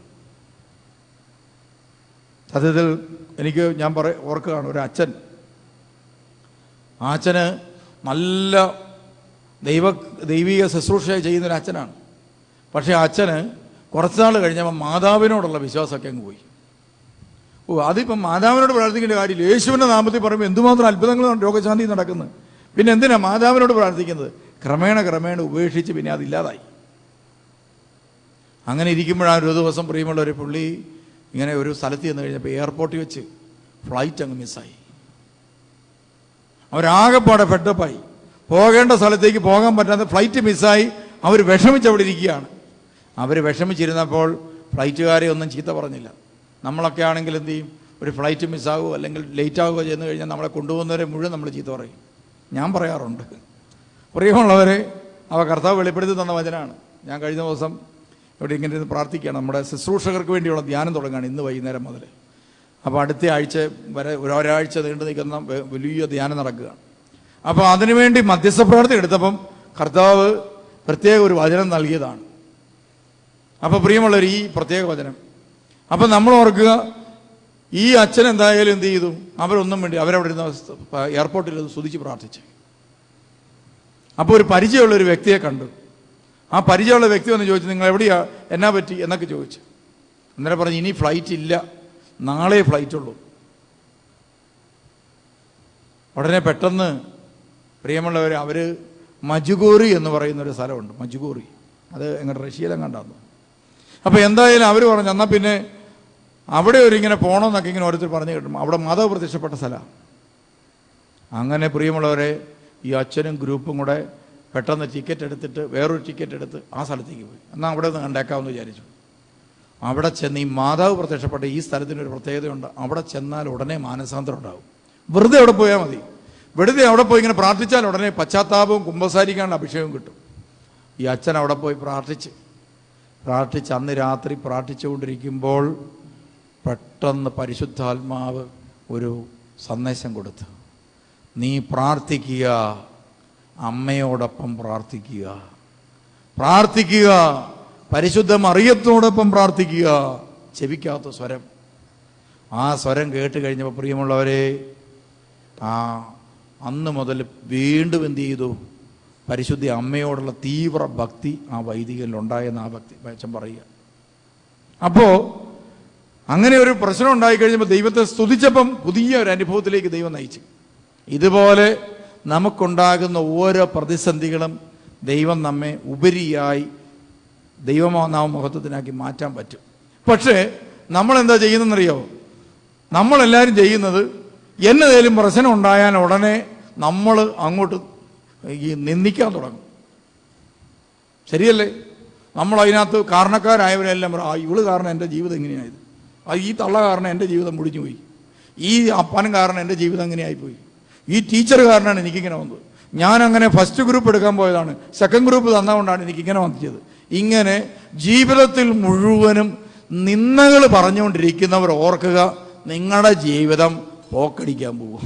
A: സത്യത്തിൽ എനിക്ക് ഞാൻ പറ ഓർക്കുകയാണ് ഒരു അച്ഛൻ ആ അച്ഛന് നല്ല ദൈവ ദൈവിക ശുശ്രൂഷ ചെയ്യുന്ന ഒരു അച്ഛനാണ് പക്ഷേ ആ അച്ഛന് കുറച്ച് നാൾ കഴിഞ്ഞപ്പോൾ മാതാവിനോടുള്ള വിശ്വാസമൊക്കെ അങ്ങ് പോയി ഓ അതിപ്പം മാതാവിനോട് പ്രാർത്ഥിക്കേണ്ട കാര്യമില്ല യേശുവിൻ്റെ നാമത്തിൽ പറയുമ്പോൾ എന്തുമാത്രം അത്ഭുതങ്ങൾ രോഗശാന്തി നടക്കുന്നത് പിന്നെ എന്തിനാ മാതാവിനോട് പ്രാർത്ഥിക്കുന്നത് ക്രമേണ ക്രമേണ ഉപേക്ഷിച്ച് പിന്നെ അതില്ലാതായി അങ്ങനെ ഇരിക്കുമ്പോഴാണ് ഒരു ദിവസം പ്രിയമുള്ള ഒരു പുള്ളി ഇങ്ങനെ ഒരു സ്ഥലത്ത് ചെന്ന് കഴിഞ്ഞപ്പോൾ എയർപോർട്ടിൽ വെച്ച് ഫ്ലൈറ്റ് അങ്ങ് മിസ്സായി അവരാകെപ്പാടെ ഫെഡപ്പായി പോകേണ്ട സ്ഥലത്തേക്ക് പോകാൻ പറ്റാത്ത ഫ്ലൈറ്റ് മിസ്സായി അവർ വിഷമിച്ച് അവിടെ ഇരിക്കുകയാണ് അവർ വിഷമിച്ചിരുന്നപ്പോൾ ഫ്ലൈറ്റുകാരെ ഒന്നും ചീത്ത പറഞ്ഞില്ല നമ്മളൊക്കെ ആണെങ്കിൽ എന്ത് ചെയ്യും ഒരു ഫ്ലൈറ്റ് മിസ്സാകുമോ അല്ലെങ്കിൽ ലേറ്റ് ആകുകയോ ചെന്ന് കഴിഞ്ഞാൽ നമ്മളെ കൊണ്ടുപോകുന്നവരെ മുഴുവൻ നമ്മൾ ചീത്ത പറയും ഞാൻ പറയാറുണ്ട് പ്രിയമുള്ളവരെ അവ കർത്താവ് വെളിപ്പെടുത്തി തന്ന വചനമാണ് ഞാൻ കഴിഞ്ഞ ദിവസം ഇവിടെ ഇങ്ങനെ ഇരുന്ന് പ്രാർത്ഥിക്കുകയാണ് നമ്മുടെ ശുശ്രൂഷകർക്ക് വേണ്ടിയുള്ള ധ്യാനം തുടങ്ങുകയാണ് ഇന്ന് വൈകുന്നേരം മുതൽ അപ്പോൾ അടുത്ത ആഴ്ച വരെ ഒരു ഒരാഴ്ച നീണ്ടു നിൽക്കുന്ന വ- വലിയ ധ്യാനം നടക്കുകയാണ് അപ്പോൾ അതിനുവേണ്ടി മധ്യസ്ഥ പ്രാർത്ഥന എടുത്തപ്പം കർത്താവ് പ്രത്യേക ഒരു വചനം നൽകിയതാണ് അപ്പോൾ പ്രിയമുള്ളവർ ഈ പ്രത്യേക വചനം അപ്പം നമ്മൾ ഓർക്കുക ഈ അച്ഛൻ എന്തായാലും എന്ത് ചെയ്തു അവരൊന്നും വേണ്ടി അവരവിടെ ഇരുന്ന് എയർപോർട്ടിൽ ഇരുന്ന് സ്തുതിച്ച് പ്രാർത്ഥിച്ചു അപ്പോൾ ഒരു പരിചയമുള്ള ഒരു വ്യക്തിയെ കണ്ടു ആ പരിചയമുള്ള വ്യക്തി വന്ന് ചോദിച്ചു നിങ്ങൾ എവിടെയാ എന്നാ പറ്റി എന്നൊക്കെ ചോദിച്ചു അന്നേരം പറഞ്ഞു ഇനി ഫ്ലൈറ്റ് ഇല്ല നാളെ ഫ്ലൈറ്റ് ഉള്ളൂ ഉടനെ പെട്ടെന്ന് പ്രിയമുള്ളവർ അവർ മജുഗോറി എന്ന് പറയുന്ന ഒരു സ്ഥലമുണ്ട് മജുഗോറി അത് എങ്ങനെ റഷ്യയിലെങ്ങാണ്ടാന്ന് അപ്പോൾ എന്തായാലും അവർ പറഞ്ഞു എന്നാൽ പിന്നെ അവിടെ ഒരു ഇങ്ങനെ പോകണമെന്നൊക്കെ ഇങ്ങനെ ഓരോരുത്തർ പറഞ്ഞു കിട്ടും അവിടെ മതം പ്രത്യക്ഷപ്പെട്ട സ്ഥലമാണ് അങ്ങനെ പ്രിയമുള്ളവരെ ഈ അച്ഛനും ഗ്രൂപ്പും കൂടെ പെട്ടെന്ന് ടിക്കറ്റ് എടുത്തിട്ട് വേറൊരു ടിക്കറ്റ് എടുത്ത് ആ സ്ഥലത്തേക്ക് പോയി എന്നാൽ അവിടെ നിന്ന് കണ്ടേക്കാമെന്ന് വിചാരിച്ചു അവിടെ ചെന്ന് ഈ മാതാവ് പ്രത്യക്ഷപ്പെട്ട ഈ സ്ഥലത്തിനൊരു പ്രത്യേകതയുണ്ട് അവിടെ ചെന്നാൽ ഉടനെ മാനസാന്തരം ഉണ്ടാവും വെറുതെ അവിടെ പോയാൽ മതി വെറുതെ അവിടെ പോയി ഇങ്ങനെ പ്രാർത്ഥിച്ചാൽ ഉടനെ പശ്ചാത്താപവും കുമ്പസാരിക്കാനുള്ള അഭിഷേകവും കിട്ടും ഈ അച്ഛൻ അവിടെ പോയി പ്രാർത്ഥിച്ച് പ്രാർത്ഥിച്ച് അന്ന് രാത്രി പ്രാർത്ഥിച്ചുകൊണ്ടിരിക്കുമ്പോൾ പെട്ടെന്ന് പരിശുദ്ധാത്മാവ് ഒരു സന്ദേശം കൊടുത്തു നീ പ്രാർത്ഥിക്കുക അമ്മയോടൊപ്പം പ്രാർത്ഥിക്കുക പ്രാർത്ഥിക്കുക പരിശുദ്ധ മറിയത്തോടൊപ്പം പ്രാർത്ഥിക്കുക ചെവിക്കാത്ത സ്വരം ആ സ്വരം കേട്ട് കഴിഞ്ഞപ്പോൾ പ്രിയമുള്ളവരെ ആ അന്ന് മുതൽ വീണ്ടും എന്ത് ചെയ്തു പരിശുദ്ധ അമ്മയോടുള്ള തീവ്ര ഭക്തി ആ വൈദികനിൽ ഉണ്ടായെന്ന് ആ ഭക്തി അച്ഛൻ പറയുക അപ്പോൾ അങ്ങനെ ഒരു പ്രശ്നം ഉണ്ടായി കഴിഞ്ഞപ്പോൾ ദൈവത്തെ സ്തുതിച്ചപ്പം പുതിയ ഒരു അനുഭവത്തിലേക്ക് ദൈവം നയിച്ചു ഇതുപോലെ നമുക്കുണ്ടാകുന്ന ഓരോ പ്രതിസന്ധികളും ദൈവം നമ്മെ ഉപരിയായി ദൈവനാമ മഹത്വത്തിനാക്കി മാറ്റാൻ പറ്റും പക്ഷേ നമ്മൾ എന്താ ചെയ്യുന്നതെന്നറിയോ നമ്മളെല്ലാവരും ചെയ്യുന്നത് എന്നതേലും പ്രശ്നം ഉണ്ടായാൽ ഉടനെ നമ്മൾ അങ്ങോട്ട് ഈ നിന്ദിക്കാൻ തുടങ്ങും ശരിയല്ലേ നമ്മൾ അതിനകത്ത് കാരണക്കാരായവരെല്ലാം പറയും ആ ഇവള് കാരണം എൻ്റെ ജീവിതം എങ്ങനെയായത് ആ ഈ തള്ള കാരണം എൻ്റെ ജീവിതം മുടിഞ്ഞു പോയി ഈ അപ്പനും കാരണം എൻ്റെ ജീവിതം എങ്ങനെയായിപ്പോയി ഈ ടീച്ചർ കാരണമാണ് എനിക്കിങ്ങനെ വന്നത് ഞാൻ അങ്ങനെ ഫസ്റ്റ് ഗ്രൂപ്പ് എടുക്കാൻ പോയതാണ് സെക്കൻഡ് ഗ്രൂപ്പ് തന്നതുകൊണ്ടാണ് എനിക്കിങ്ങനെ വന്നത് ഇങ്ങനെ ജീവിതത്തിൽ മുഴുവനും നിന്ദകൾ പറഞ്ഞുകൊണ്ടിരിക്കുന്നവർ ഓർക്കുക നിങ്ങളുടെ ജീവിതം പോക്കടിക്കാൻ പോകും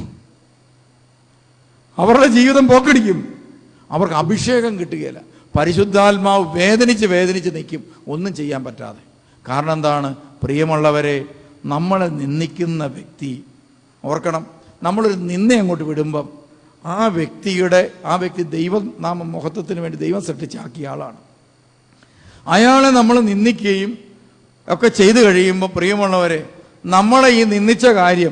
A: അവരുടെ ജീവിതം പോക്കടിക്കും അവർക്ക് അഭിഷേകം കിട്ടുകയില്ല പരിശുദ്ധാത്മാവ് വേദനിച്ച് വേദനിച്ച് നിൽക്കും ഒന്നും ചെയ്യാൻ പറ്റാതെ കാരണം എന്താണ് പ്രിയമുള്ളവരെ നമ്മളെ നിന്ദിക്കുന്ന വ്യക്തി ഓർക്കണം നമ്മളൊരു നിന്ന അങ്ങോട്ട് വിടുമ്പം ആ വ്യക്തിയുടെ ആ വ്യക്തി ദൈവം നാമ മഹത്വത്തിന് വേണ്ടി ദൈവം സൃഷ്ടിച്ചാക്കിയ ആളാണ് അയാളെ നമ്മൾ നിന്ദിക്കുകയും ഒക്കെ ചെയ്തു കഴിയുമ്പോൾ പ്രിയമുള്ളവരെ നമ്മളെ ഈ നിന്ദിച്ച കാര്യം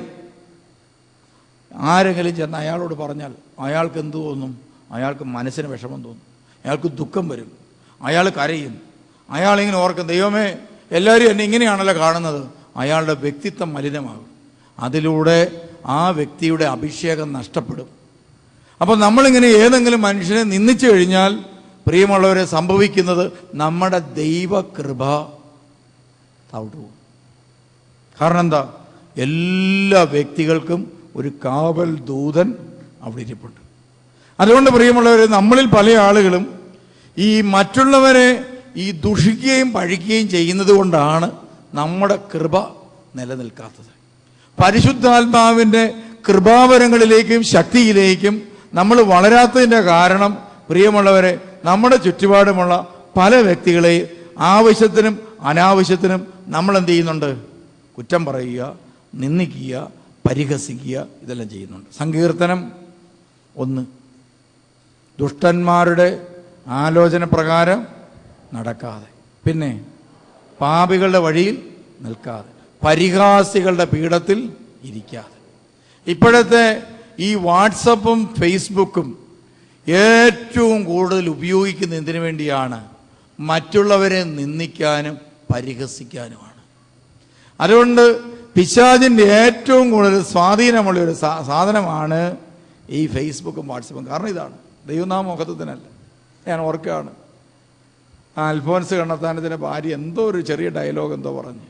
A: ആരെങ്കിലും ചെന്ന് അയാളോട് പറഞ്ഞാൽ അയാൾക്ക് എന്ത് തോന്നും അയാൾക്ക് മനസ്സിന് വിഷമം തോന്നും അയാൾക്ക് ദുഃഖം വരും അയാൾ കരയും അയാളിങ്ങനെ ഓർക്കും ദൈവമേ എല്ലാവരും എന്നെ ഇങ്ങനെയാണല്ലോ കാണുന്നത് അയാളുടെ വ്യക്തിത്വം മലിനമാകും അതിലൂടെ ആ വ്യക്തിയുടെ അഭിഷേകം നഷ്ടപ്പെടും അപ്പോൾ നമ്മളിങ്ങനെ ഏതെങ്കിലും മനുഷ്യനെ നിന്ദിച്ചു കഴിഞ്ഞാൽ പ്രിയമുള്ളവരെ സംഭവിക്കുന്നത് നമ്മുടെ ദൈവകൃപ തവിട്ടു പോകും കാരണം എന്താ എല്ലാ വ്യക്തികൾക്കും ഒരു കാവൽ ദൂതൻ അവിടെ ഇരിപ്പുണ്ട് അതുകൊണ്ട് പ്രിയമുള്ളവരെ നമ്മളിൽ പല ആളുകളും ഈ മറ്റുള്ളവരെ ഈ ദുഷിക്കുകയും പഴിക്കുകയും ചെയ്യുന്നത് കൊണ്ടാണ് നമ്മുടെ കൃപ നിലനിൽക്കാത്തത് പരിശുദ്ധാത്മാവിൻ്റെ കൃപാവരങ്ങളിലേക്കും ശക്തിയിലേക്കും നമ്മൾ വളരാത്തതിൻ്റെ കാരണം പ്രിയമുള്ളവരെ നമ്മുടെ ചുറ്റുപാടുമുള്ള പല വ്യക്തികളെയും ആവശ്യത്തിനും അനാവശ്യത്തിനും നമ്മൾ എന്ത് ചെയ്യുന്നുണ്ട് കുറ്റം പറയുക നിന്ദിക്കുക പരിഹസിക്കുക ഇതെല്ലാം ചെയ്യുന്നുണ്ട് സങ്കീർത്തനം ഒന്ന് ദുഷ്ടന്മാരുടെ ആലോചന പ്രകാരം നടക്കാതെ പിന്നെ പാപികളുടെ വഴിയിൽ നിൽക്കാതെ പരിഹാസികളുടെ പീഠത്തിൽ ഇരിക്കാതെ ഇപ്പോഴത്തെ ഈ വാട്സപ്പും ഫേസ്ബുക്കും ഏറ്റവും കൂടുതൽ ഉപയോഗിക്കുന്ന എന്തിനു വേണ്ടിയാണ് മറ്റുള്ളവരെ നിന്ദിക്കാനും പരിഹസിക്കാനുമാണ് അതുകൊണ്ട് പിശാചിൻ്റെ ഏറ്റവും കൂടുതൽ സ്വാധീനമുള്ള ഒരു സാ- സാധനമാണ് ഈ ഫേസ്ബുക്കും വാട്സപ്പും കാരണം ഇതാണ് ദൈവനാമ മുഖത്വത്തിനല്ല ഞാൻ ഓർക്കുകയാണ് ആ അൽഫോൻസ് കണ്ണത്താനത്തിൻ്റെ ഭാര്യ എന്തോ ഒരു ചെറിയ ഡയലോഗ് എന്തോ പറഞ്ഞ്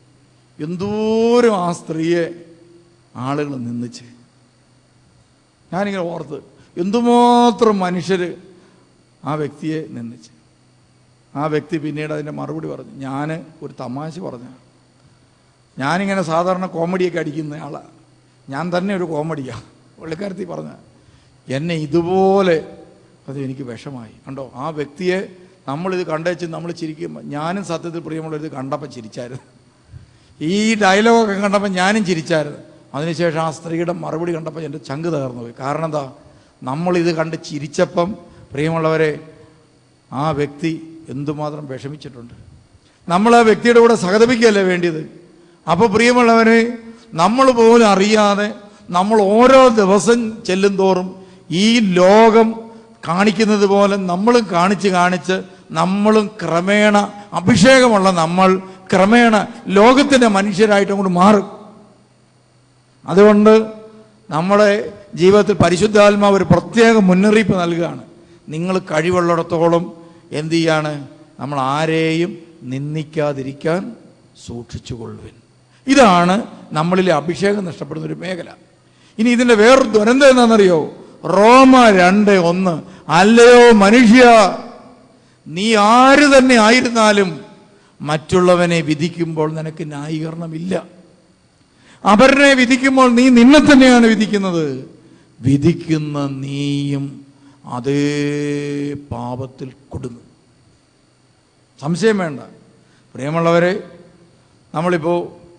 A: എന്തോരം ആ സ്ത്രീയെ ആളുകൾ നിന്ദിച്ച് ഞാനിങ്ങനെ ഓർത്ത് എന്തുമാത്രം മനുഷ്യർ ആ വ്യക്തിയെ നിന്ദിച്ച് ആ വ്യക്തി പിന്നീട് അതിൻ്റെ മറുപടി പറഞ്ഞു ഞാൻ ഒരു തമാശ പറഞ്ഞു ഞാനിങ്ങനെ സാധാരണ കോമഡിയൊക്കെ അടിക്കുന്ന ആളാണ് ഞാൻ തന്നെ ഒരു കോമഡിയാണ് പുള്ളിക്കാരത്തി പറഞ്ഞ എന്നെ ഇതുപോലെ അത് എനിക്ക് വിഷമായി കണ്ടോ ആ വ്യക്തിയെ നമ്മളിത് കണ്ടേച്ച് നമ്മൾ ചിരിക്കുമ്പോൾ ഞാനും സത്യത്തിൽ പ്രിയമുള്ളവർ കണ്ടപ്പോൾ ചിരിച്ചായിരുന്നു ഈ ഡയലോഗൊക്കെ കണ്ടപ്പോൾ ഞാനും ചിരിച്ചായിരുന്നു അതിനുശേഷം ആ സ്ത്രീയുടെ മറുപടി കണ്ടപ്പോൾ എൻ്റെ ചങ്ക് തകർന്നു പോയി കാരണം എന്താ നമ്മളിത് കണ്ട് ചിരിച്ചപ്പം പ്രിയമുള്ളവരെ ആ വ്യക്തി എന്തുമാത്രം വിഷമിച്ചിട്ടുണ്ട് നമ്മൾ ആ വ്യക്തിയുടെ കൂടെ സഹതപിക്കുകയല്ലേ വേണ്ടിയത് അപ്പോൾ പ്രിയമുള്ളവരെ നമ്മൾ പോലും അറിയാതെ നമ്മൾ ഓരോ ദിവസം ചെല്ലും തോറും ഈ ലോകം കാണിക്കുന്നത് പോലെ നമ്മളും കാണിച്ച് കാണിച്ച് നമ്മളും ക്രമേണ അഭിഷേകമുള്ള നമ്മൾ ക്രമേണ ലോകത്തിൻ്റെ മനുഷ്യരായിട്ട് അങ്ങോട്ട് മാറും അതുകൊണ്ട് നമ്മുടെ ജീവിതത്തിൽ പരിശുദ്ധാത്മാവ് ഒരു പ്രത്യേക മുന്നറിയിപ്പ് നൽകുകയാണ് നിങ്ങൾ കഴിവുള്ളിടത്തോളം എന്ത് ചെയ്യാണ് നമ്മൾ ആരെയും നിന്ദിക്കാതിരിക്കാൻ സൂക്ഷിച്ചുകൊള്ളുവിൻ ഇതാണ് നമ്മളിലെ അഭിഷേകം നഷ്ടപ്പെടുന്ന ഒരു മേഖല ഇനി ഇതിൻ്റെ വേറൊരു ദുരന്തം എന്താണെന്നറിയോ റോമ രണ്ട് ഒന്ന് അല്ലയോ മനുഷ്യ നീ ആര് തന്നെ ആയിരുന്നാലും മറ്റുള്ളവനെ വിധിക്കുമ്പോൾ നിനക്ക് ന്യായീകരണമില്ല അവരെ വിധിക്കുമ്പോൾ നീ നിന്നെ തന്നെയാണ് വിധിക്കുന്നത് വിധിക്കുന്ന നീയും അതേ പാപത്തിൽ കൊടുങ്ങും സംശയം വേണ്ട പ്രിയമുള്ളവരെ നമ്മളിപ്പോൾ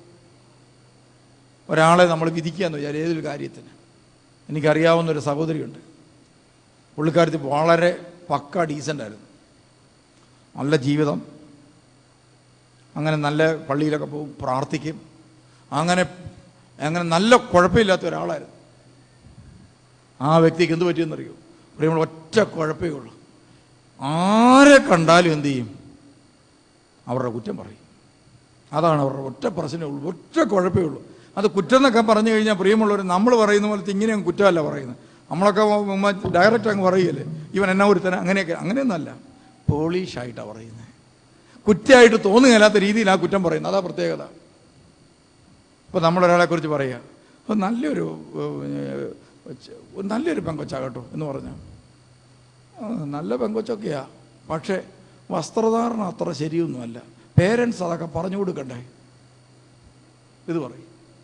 A: ഒരാളെ നമ്മൾ വിധിക്കാന്ന് വിചാരിച്ചു ഏതൊരു കാര്യത്തിന് എനിക്കറിയാവുന്ന ഒരു സഹോദരിയുണ്ട് പുള്ളിക്കാരത്തി വളരെ പക്ക ഡീസൻ്റ് ആയിരുന്നു നല്ല ജീവിതം അങ്ങനെ നല്ല പള്ളിയിലൊക്കെ പോകും പ്രാർത്ഥിക്കും അങ്ങനെ അങ്ങനെ നല്ല കുഴപ്പമില്ലാത്ത ഒരാളായിരുന്നു ആ വ്യക്തിക്ക് എന്ത് പറ്റിയെന്നറിയോ പ്രിയമുള്ള ഒറ്റ കുഴപ്പമേ ഉള്ളൂ ആരെ കണ്ടാലും എന്ത് ചെയ്യും അവരുടെ കുറ്റം പറയും അതാണ് അവരുടെ ഒറ്റ പ്രശ്നമേ ഉള്ളൂ ഒറ്റ കുഴപ്പമേ ഉള്ളൂ അത് കുറ്റം എന്നൊക്കെ പറഞ്ഞു കഴിഞ്ഞാൽ പ്രിയമുള്ളവർ നമ്മൾ പറയുന്ന പോലത്തെ ഇങ്ങനെ അങ്ങ് കുറ്റമല്ല പറയുന്നത് നമ്മളൊക്കെ ഡയറക്റ്റ് അങ്ങ് പറയുകയല്ലേ ഇവൻ എന്നാ ഒരുത്തന അങ്ങനെയൊക്കെ അങ്ങനെയൊന്നല്ല പോളിഷായിട്ടാണ് പറയുന്നത് കുറ്റമായിട്ട് തോന്നുകയില്ലാത്ത രീതിയിൽ ആ കുറ്റം പറയുന്നത് അതാ പ്രത്യേകത ഇപ്പോൾ നമ്മളൊരാളെ കുറിച്ച് പറയുക അപ്പോൾ നല്ലൊരു ഏഹ്, ചെ- നല്ലൊരു പെങ്കൊച്ചാ കേട്ടോ എന്ന് പറഞ്ഞു ആ, നല്ല പെങ്കൊച്ചൊക്കെയാ പക്ഷേ വസ്ത്രധാരണം അത്ര ശരിയൊന്നുമല്ല പേരൻസ് അതൊക്കെ പറഞ്ഞു കൊടുക്കണ്ടേ ഇത് പറയും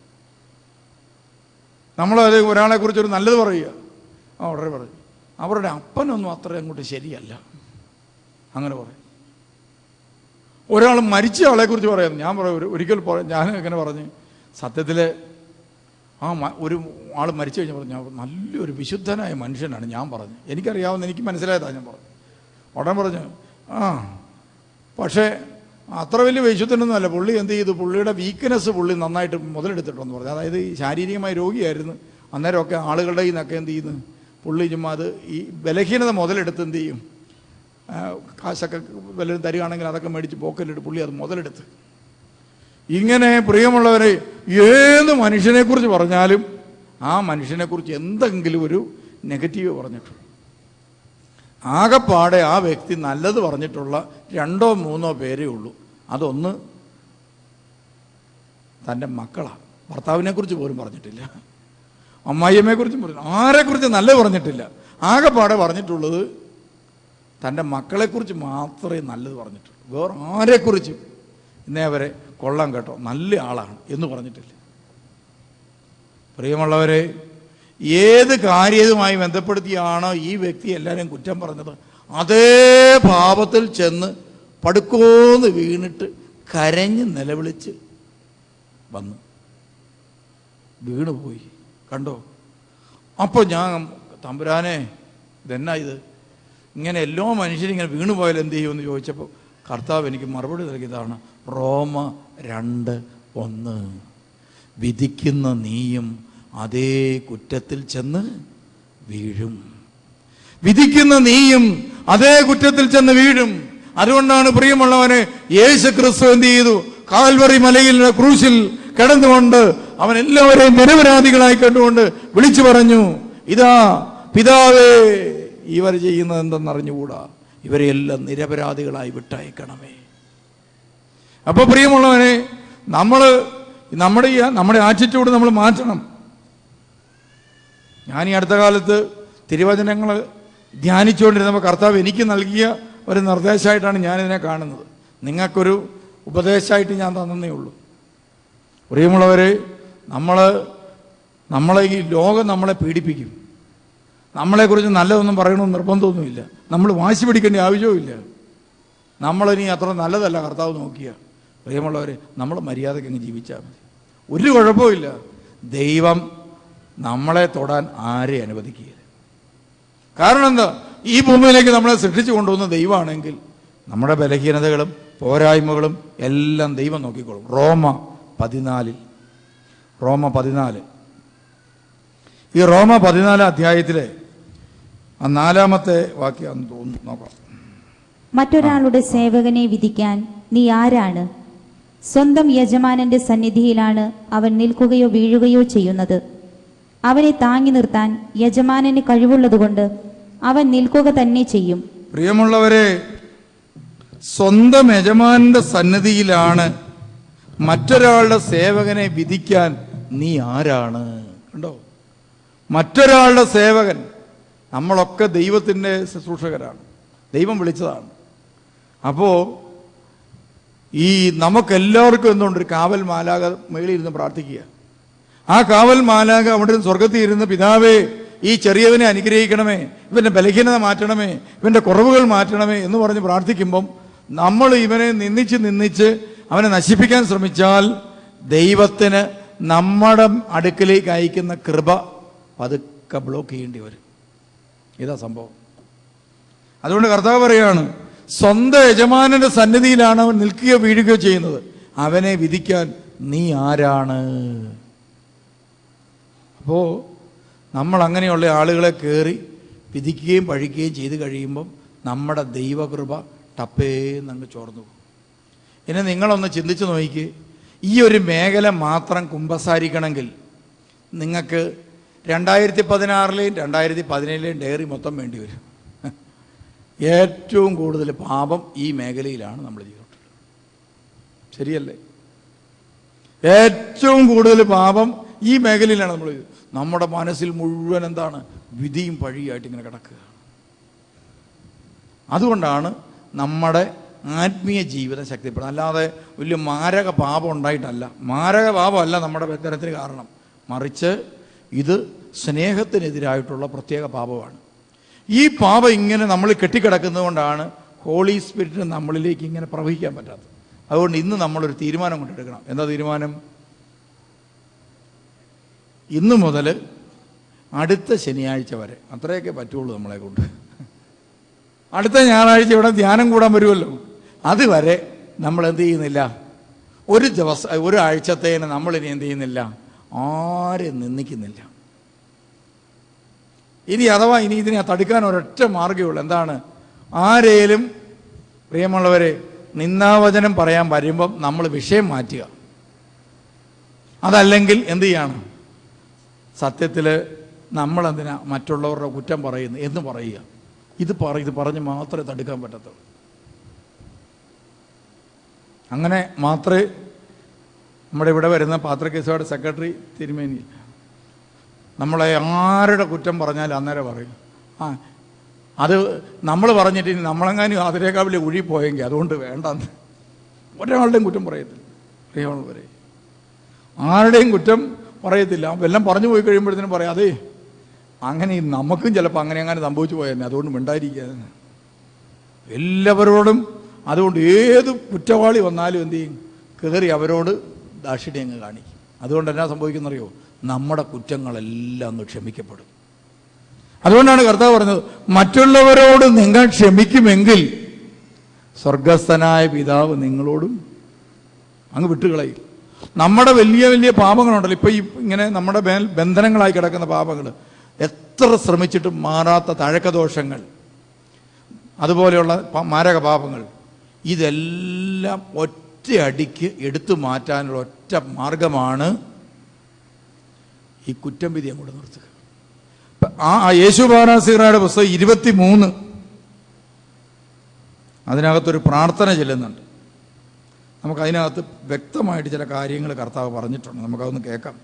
A: നമ്മളത് ഒരാളെ കുറിച്ച് ഒരു നല്ലത് പറയുക ആ ഉടനെ പറയും അവരുടെ അപ്പനൊന്നും അത്ര അങ്ങോട്ട് ശരിയല്ല അങ്ങനെ പറയും ഒരാൾ മരിച്ച ആളെ കുറിച്ച് പറയാം ഞാൻ പറയാം ഒരു ഒരിക്കൽ പറ- ഞാൻ ഇങ്ങനെ പറഞ്ഞ് സത്യത്തിൽ ആ മ- ഒരു ആൾ മരിച്ചു കഴിഞ്ഞാൽ പറഞ്ഞു "ഞാൻ നല്ലൊരു വിശുദ്ധനായ മനുഷ്യനാണ് ഞാൻ പറഞ്ഞു എനിക്കറിയാവുന്ന എനിക്ക് മനസ്സിലായതാണ് ഞാൻ പറഞ്ഞു ഉടൻ പറഞ്ഞു ആ പക്ഷേ അത്ര വലിയ വിശുദ്ധനൊന്നും അല്ല പുള്ളി എന്ത് ചെയ്തു പുള്ളിയുടെ വീക്ക്നെസ് പുള്ളി നന്നായിട്ട് മുതലെടുത്തിട്ടുണ്ടെന്ന് പറഞ്ഞു അതായത് ഈ ശാരീരികമായ രോഗിയായിരുന്നു അന്നേരമൊക്കെ ആളുകളുടെ കയ്യിൽ നിന്നൊക്കെ എന്ത് ചെയ്യുന്നു പുള്ളി ചുമ്മാ അത് ഈ ബലഹീനത മുതലെടുത്ത് എന്ത് ചെയ്യും ആ, കാശൊക്കെ വല്ലതും തരികയാണെങ്കിൽ അതൊക്കെ മേടിച്ച് പോക്കലിട്ട് പുള്ളി അത് മുതലെടുത്ത് ഇങ്ങനെ പ്രിയമുള്ളവരെ ഏത് മനുഷ്യനെക്കുറിച്ച് പറഞ്ഞാലും ആ മനുഷ്യനെക്കുറിച്ച് എന്തെങ്കിലും ഒരു നെഗറ്റീവ് പറഞ്ഞിട്ടുണ്ട് ആകെപ്പാടെ ആ വ്യക്തി നല്ലത് പറഞ്ഞിട്ടുള്ള രണ്ടോ മൂന്നോ പേരേ ഉള്ളൂ അതൊന്ന് തൻ്റെ മക്കളാണ് ഭർത്താവിനെക്കുറിച്ച് പോലും പറഞ്ഞിട്ടില്ല അമ്മായിയമ്മയെക്കുറിച്ചും പറഞ്ഞു ആരെക്കുറിച്ച് നല്ലത് പറഞ്ഞിട്ടില്ല ആകെപ്പാടെ പറഞ്ഞിട്ടുള്ളത് തൻ്റെ മക്കളെക്കുറിച്ച് മാത്രമേ നല്ലത് പറഞ്ഞിട്ടുള്ളൂ വേറെ ആരെക്കുറിച്ചും ഇന്നേ വരെ കൊള്ളാം കേട്ടോ നല്ല ആളാണ് എന്ന് പറഞ്ഞിട്ടില്ല പ്രിയമുള്ളവരെ ഏത് കാര്യവുമായി ബന്ധപ്പെടുത്തിയാണോ ഈ വ്യക്തി എല്ലാവരെയും കുറ്റം പറഞ്ഞത് അതേ പാപത്തിൽ ചെന്ന് പടുക്കോന്ന് വീണിട്ട് കരഞ്ഞ് നിലവിളിച്ച് വന്നു വീണുപോയി കണ്ടോ അപ്പോൾ ഞാൻ തമ്പുരാനെ ഇതെന്നാ ഇത് ഇങ്ങനെ എല്ലാ മനുഷ്യരും ഇങ്ങനെ വീണുപോയാൽ എന്ത് ചെയ്യുമെന്ന് ചോദിച്ചപ്പോൾ കർത്താവ് എനിക്ക് മറുപടി നൽകിയതാണ് റോമ രണ്ട് ഒന്ന് വിധിക്കുന്ന നീയും അതേ കുറ്റത്തിൽ ചെന്ന് വീഴും വിധിക്കുന്ന നീയും അതേ കുറ്റത്തിൽ ചെന്ന് വീഴും അതുകൊണ്ടാണ് പ്രിയമുള്ളവനെ യേശു ക്രിസ്തു എന്ത് ചെയ്തു കാൽവറി മലയിൽ ക്രൂശിൽ കിടന്നുകൊണ്ട് അവൻ എല്ലാവരെയും നിരപരാധികളായി കണ്ടുകൊണ്ട് വിളിച്ചു പറഞ്ഞു ഇതാ പിതാവേ ഇവർ ചെയ്യുന്നത് എന്തെന്നറിഞ്ഞുകൂടാ ഇവരെ എല്ലാം നിരപരാധികളായി വിട്ടയക്കണമേ അപ്പോൾ പ്രിയമുള്ളവനെ നമ്മൾ നമ്മുടെ ഈ നമ്മുടെ ആറ്റിറ്റ്യൂഡ് നമ്മൾ മാറ്റണം ഞാൻ ഈ അടുത്ത കാലത്ത് തിരുവചനങ്ങൾ ധ്യാനിച്ചുകൊണ്ടിരുന്നപ്പോൾ കർത്താവ് എനിക്ക് നൽകിയ ഒരു നിർദ്ദേശമായിട്ടാണ് ഞാനിതിനെ കാണുന്നത് നിങ്ങൾക്കൊരു ഉപദേശമായിട്ട് ഞാൻ തന്നേ ഉള്ളൂ പ്രിയമുള്ളവരെ നമ്മൾ നമ്മളെ ഈ ലോകം നമ്മളെ പീഡിപ്പിക്കും നമ്മളെക്കുറിച്ച് നല്ലതൊന്നും പറയണമെന്ന് നിർബന്ധമൊന്നുമില്ല നമ്മൾ വാശി പിടിക്കേണ്ട ആവശ്യവുമില്ല നമ്മളിനി അത്ര നല്ലതല്ല കർത്താവ് നോക്കിയ പ്രിയമുള്ളവരെ നമ്മൾ മര്യാദയ്ക്ക് അങ്ങ് ജീവിച്ചാൽ മതി ഒരു കുഴപ്പമില്ല ദൈവം നമ്മളെ തൊടാൻ ആരെ അനുവദിക്കുകയില്ല കാരണം എന്താ ഈ ഭൂമിയിലേക്ക് നമ്മളെ സൃഷ്ടിച്ചു കൊണ്ടുവന്ന ദൈവമാണെങ്കിൽ നമ്മുടെ ബലഹീനതകളും പോരായ്മകളും എല്ലാം ദൈവം നോക്കിക്കോളും റോമ പതിനാലിൽ റോമ പതിനാല് ഈ റോമ പതിനാലാം അധ്യായത്തിലെ ആ നാലാമത്തെ വാക്യം തോന്നുന്നു നോക്കാം
B: മറ്റൊരാളുടെ സേവകനെ വിധിക്കാൻ നീ ആരാണ് സ്വന്തം യജമാനന്റെ സന്നിധിയിലാണ് അവൻ നിൽക്കുകയോ വീഴുകയോ ചെയ്യുന്നത് അവനെ താങ്ങി നിർത്താൻ യജമാനന് കഴിവുള്ളതുകൊണ്ട് അവൻ നിൽക്കുക തന്നെ ചെയ്യും
A: പ്രിയമുള്ളവരെ സ്വന്തം യജമാനന്റെ സന്നിധിയിലാണ് മറ്റൊരാളുടെ സേവകനെ വിധിക്കാൻ നീ ആരാണ് കണ്ടോ മറ്റൊരാളുടെ സേവകൻ നമ്മളൊക്കെ ദൈവത്തിൻ്റെ ശുശ്രൂഷകരാണ് ദൈവം വിളിച്ചതാണ് അപ്പോൾ ഈ നമുക്കെല്ലാവർക്കും എന്തുകൊണ്ട് ഒരു കാവൽ മാലാക മേളിൽ ഇരുന്ന് പ്രാർത്ഥിക്കുക ആ കാവൽ മാലാക അവിടെ ഇരുന്ന് സ്വർഗത്തിൽ ഇരുന്ന് പിതാവേ ഈ ചെറിയവനെ അനുഗ്രഹിക്കണമേ ഇവന്റെ ബലഹീനത മാറ്റണമേ ഇവന്റെ കുറവുകൾ മാറ്റണമേ എന്ന് പറഞ്ഞ് പ്രാർത്ഥിക്കുമ്പം നമ്മൾ ഇവനെ നിന്ദിച്ച് നിന്ദിച്ച് അവനെ നശിപ്പിക്കാൻ ശ്രമിച്ചാൽ ദൈവത്തിന് നമ്മുടെ അടുക്കലേക്ക് അയക്കുന്ന കൃപ പതുക്കെ ബ്ലോക്ക് ചെയ്യേണ്ടി വരും ഇതാ സംഭവം അതുകൊണ്ട് കർത്താവ് പറയാണ് സ്വന്തം യജമാനന്റെ സന്നിധിയിലാണ് അവൻ നിൽക്കുകയോ വീഴുകയോ ചെയ്യുന്നത് അവനെ വിധിക്കാൻ നീ ആരാണ് അപ്പോ നമ്മൾ അങ്ങനെയുള്ള ആളുകളെ കയറി വിധിക്കുകയും പഴിക്കുകയും ചെയ്ത് കഴിയുമ്പം നമ്മുടെ ദൈവകൃപ ടപ്പേന്നങ്ങ് ചോർന്നു പോകും ഇനി നിങ്ങളൊന്ന് ചിന്തിച്ചു നോക്കിക്ക് ഈ ഒരു മേഖല മാത്രം കുമ്പസാരിക്കണമെങ്കിൽ നിങ്ങൾക്ക് രണ്ടായിരത്തി പതിനാറിലെയും രണ്ടായിരത്തി പതിനേഴിലെയും ഡയറി മൊത്തം വേണ്ടി വരും ഏറ്റവും കൂടുതൽ പാപം ഈ മേഖലയിലാണ് നമ്മൾ ചെയ്തിട്ടുള്ളത് ശരിയല്ലേ ഏറ്റവും കൂടുതൽ പാപം ഈ മേഖലയിലാണ് നമ്മൾ ചെയ്തത് നമ്മുടെ മനസ്സിൽ മുഴുവൻ എന്താണ് വിധിയും പഴിയായിട്ട് ഇങ്ങനെ കിടക്കുക അതുകൊണ്ടാണ് നമ്മുടെ ആത്മീയ ജീവിതം ശക്തിപ്പെടുന്നത് അല്ലാതെ വലിയ മാരക പാപം ഉണ്ടായിട്ടല്ല മാരക പാപമല്ല നമ്മുടെ ബന്ധനത്തിന് കാരണം മറിച്ച് ഇത് സ്നേഹത്തിനെതിരായിട്ടുള്ള പ്രത്യേക പാപമാണ് ഈ പാപം ഇങ്ങനെ നമ്മൾ കെട്ടിക്കിടക്കുന്നതുകൊണ്ടാണ് ഹോളി സ്പിരിറ്റിന് നമ്മളിലേക്ക് ഇങ്ങനെ പ്രവഹിക്കാൻ പറ്റാത്തത് അതുകൊണ്ട് ഇന്ന് നമ്മളൊരു തീരുമാനം കൊണ്ടെടുക്കണം എന്താ തീരുമാനം ഇന്നു മുതൽ അടുത്ത ശനിയാഴ്ച വരെ അത്രയൊക്കെ പറ്റുള്ളൂ നമ്മളെ കൊണ്ട് അടുത്ത ഞായറാഴ്ച ഇവിടെ ധ്യാനം കൂടാൻ വരുമല്ലോ അതുവരെ നമ്മൾ എന്ത് ചെയ്യുന്നില്ല ഒരു ദിവസം ഒരു ആഴ്ചത്തേന് നമ്മൾ ഇനി എന്ത് ചെയ്യുന്നില്ല ആരും നിന്ദിക്കുന്നില്ല ഇനി അഥവാ ഇനി ഇതിനെ തടുക്കാൻ ഒരൊറ്റ മാർഗ്ഗമേ ഉള്ളൂ എന്താണ് ആരേലും പ്രിയമുള്ളവരെ നിന്നാവചനം പറയാൻ വരുമ്പം നമ്മൾ വിഷയം മാറ്റുക അതല്ലെങ്കിൽ എന്ത് ചെയ്യണം സത്യത്തിൽ നമ്മളെന്തിനാ മറ്റുള്ളവരുടെ കുറ്റം പറയുന്നു എന്ന് പറയുക ഇത് പറ ഇത് പറഞ്ഞ് മാത്രമേ തടുക്കാൻ പറ്റത്തുള്ളൂ അങ്ങനെ മാത്രമേ നമ്മുടെ ഇവിടെ വരുന്ന പാത്രക്കേസുകാരുടെ സെക്രട്ടറി തിരുമേനി നമ്മളെ ആരുടെ കുറ്റം പറഞ്ഞാലും അന്നേരം പറയും ആ അത് നമ്മൾ പറഞ്ഞിട്ട് ഇനി നമ്മളെങ്ങാനും അതിനേക്കാൾ വലിയ കുഴി പോയെങ്കിൽ അതുകൊണ്ട് വേണ്ടെന്ന് ഒരാളുടെയും കുറ്റം പറയത്തില്ല പ്രിയമുള്ളവരെ ആരുടെയും കുറ്റം പറയത്തില്ല എല്ലാം പറഞ്ഞു പോയി കഴിയുമ്പോഴത്തേനും പറയാം അതേ അങ്ങനെ ഈ നമുക്കും ചിലപ്പോൾ അങ്ങനെ അങ്ങനെ സംഭവിച്ചു പോയെന്നെ അതുകൊണ്ട് മിണ്ടായിരിക്കുക എല്ലാവരോടും അതുകൊണ്ട് ഏത് കുറ്റവാളി വന്നാലും എന്ത് ചെയ്യും കയറി അവരോട് ദാക്ഷിണ്യം അങ്ങ് കാണിക്കും അതുകൊണ്ട് എന്നാ സംഭവിക്കുന്നറിയോ നമ്മുടെ കുറ്റങ്ങളെല്ലാം അങ്ങ് ക്ഷമിക്കപ്പെടും അതുകൊണ്ടാണ് കർത്താവ് പറഞ്ഞത് മറ്റുള്ളവരോട് നിങ്ങൾ ക്ഷമിക്കുമെങ്കിൽ സ്വർഗസ്ഥനായ പിതാവ് നിങ്ങളോടും അങ്ങ് വിട്ടുകളയും നമ്മുടെ വലിയ വലിയ പാപങ്ങളുണ്ടല്ലോ ഇപ്പൊ ഈ ഇങ്ങനെ നമ്മുടെ മേൽ ബന്ധനങ്ങളായി കിടക്കുന്ന പാപങ്ങൾ എത്ര ശ്രമിച്ചിട്ടും മാറാത്ത തഴക്കദോഷങ്ങൾ അതുപോലെയുള്ള പ- മാരക പാപങ്ങൾ ഇതെല്ലാം ഒറ്റ അടിക്ക് എടുത്തു മാറ്റാനുള്ള ഒറ്റ മാർഗമാണ് ഈ കുറ്റം വിധി അങ്ങോട്ട് നിർത്തുക ഇപ്പൊ ആ ആ യേശു ബാരാസിറയുടെ പുസ്തകം ഇരുപത്തി മൂന്ന് അതിനകത്തൊരു പ്രാർത്ഥന ചെല്ലുന്നുണ്ട് നമുക്ക് അതിനകത്ത് വ്യക്തമായിട്ട് ചില കാര്യങ്ങൾ കർത്താവ് പറഞ്ഞിട്ടുണ്ട് നമുക്കതൊന്ന് കേൾക്കാം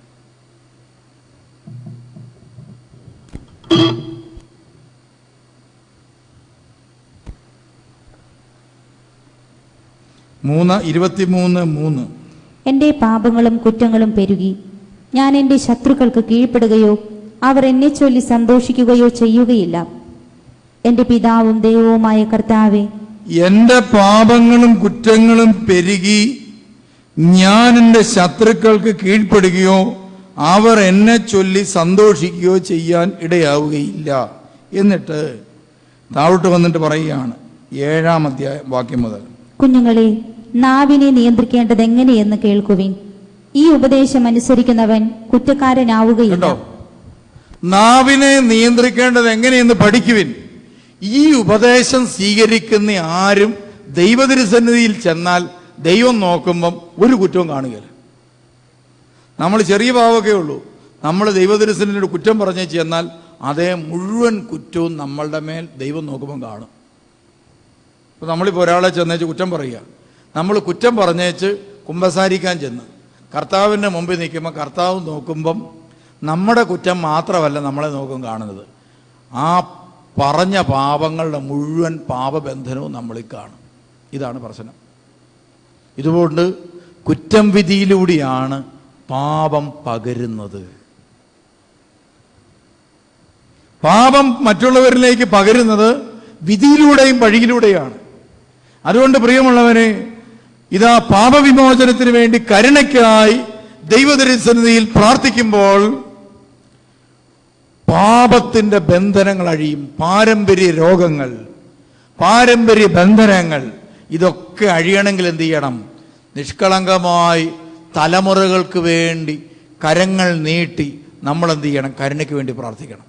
A: മൂന്ന് ഇരുപത്തിമൂന്ന് മൂന്ന്
B: എന്റെ പാപങ്ങളും കുറ്റങ്ങളും പെരുകി ഞാൻ എന്റെ ശത്രുക്കൾക്ക് കീഴ്പ്പെടുകയോ അവർ എന്നെ ചൊല്ലി സന്തോഷിക്കുകയോ ചെയ്യുകയില്ല എന്റെ പിതാവും ദൈവവുമായ കർത്താവെ
A: എന്റെ പാപങ്ങളും കുറ്റങ്ങളും പെരുകി ഞാൻ എൻ്റെ ശത്രുക്കൾക്ക് കീഴ്പ്പെടുകയോ അവർ എന്നെ ചൊല്ലി സന്തോഷിക്കുകയോ ചെയ്യാൻ ഇടയാവുകയില്ല എന്നിട്ട് താഴോട്ട് വന്നിട്ട് പറയുകയാണ് ഏഴാം അധ്യായ വാക്യം മുതൽ
B: കുഞ്ഞുങ്ങളെ നാവിനെ നിയന്ത്രിക്കേണ്ടത് എങ്ങനെയെന്ന് കേൾക്കുവിൻ ഈ ഉപദേശം അനുസരിക്കുന്നവൻ കുറ്റക്കാരനാവുകയില്ല
A: കേട്ടോ നാവിനെ നിയന്ത്രിക്കേണ്ടത് എങ്ങനെയെന്ന് പഠിക്കുവിൻ ഈ ഉപദേശം സ്വീകരിക്കുന്ന ആരും ദൈവതിരുസന്നിധിയിൽ ചെന്നാൽ ദൈവം നോക്കുമ്പം ഒരു കുറ്റവും കാണുകയില്ല നമ്മൾ ചെറിയ പാവമൊക്കെ ഉള്ളൂ നമ്മൾ ദൈവതിരുസന്നിധിയുടെ കുറ്റം പറഞ്ഞു ചെന്നാൽ അതേ മുഴുവൻ കുറ്റവും നമ്മളുടെ മേൽ ദൈവം നോക്കുമ്പം കാണും ഇപ്പോൾ നമ്മളിപ്പോൾ ഒരാളെ ചെന്നേച്ച് കുറ്റം പറയുക നമ്മൾ കുറ്റം പറഞ്ഞേച്ച് കുമ്പസാരിക്കാൻ ചെന്ന് കർത്താവിൻ്റെ മുമ്പിൽ നിൽക്കുമ്പോൾ കർത്താവ് നോക്കുമ്പം നമ്മുടെ കുറ്റം മാത്രമല്ല നമ്മളെ നോക്കും കാണുന്നത് ആ പറഞ്ഞ പാപങ്ങളുടെ മുഴുവൻ പാപബന്ധനവും നമ്മളിൽ കാണും ഇതാണ് പ്രശ്നം ഇതുകൊണ്ട് കുറ്റം വിധിയിലൂടെയാണ് പാപം പകരുന്നത് പാപം മറ്റുള്ളവരിലേക്ക് പകരുന്നത് വിധിയിലൂടെയും വഴിയിലൂടെയാണ് അതുകൊണ്ട് പ്രിയമുള്ളവരെ ഇതാ പാപവിമോചനത്തിന് വേണ്ടി കരുണയ്ക്കായി ദൈവദരിസന്നിധിയിൽ പ്രാർത്ഥിക്കുമ്പോൾ പാപത്തിന്റെ ബന്ധനങ്ങൾ അഴിയും പാരമ്പര്യ രോഗങ്ങൾ പാരമ്പര്യ ബന്ധനങ്ങൾ ഇതൊക്കെ അഴിയണമെങ്കിൽ എന്ത് ചെയ്യണം നിഷ്കളങ്കമായി തലമുറകൾക്ക് വേണ്ടി കരങ്ങൾ നീട്ടി നമ്മൾ എന്ത് ചെയ്യണം കരുണയ്ക്ക് വേണ്ടി പ്രാർത്ഥിക്കണം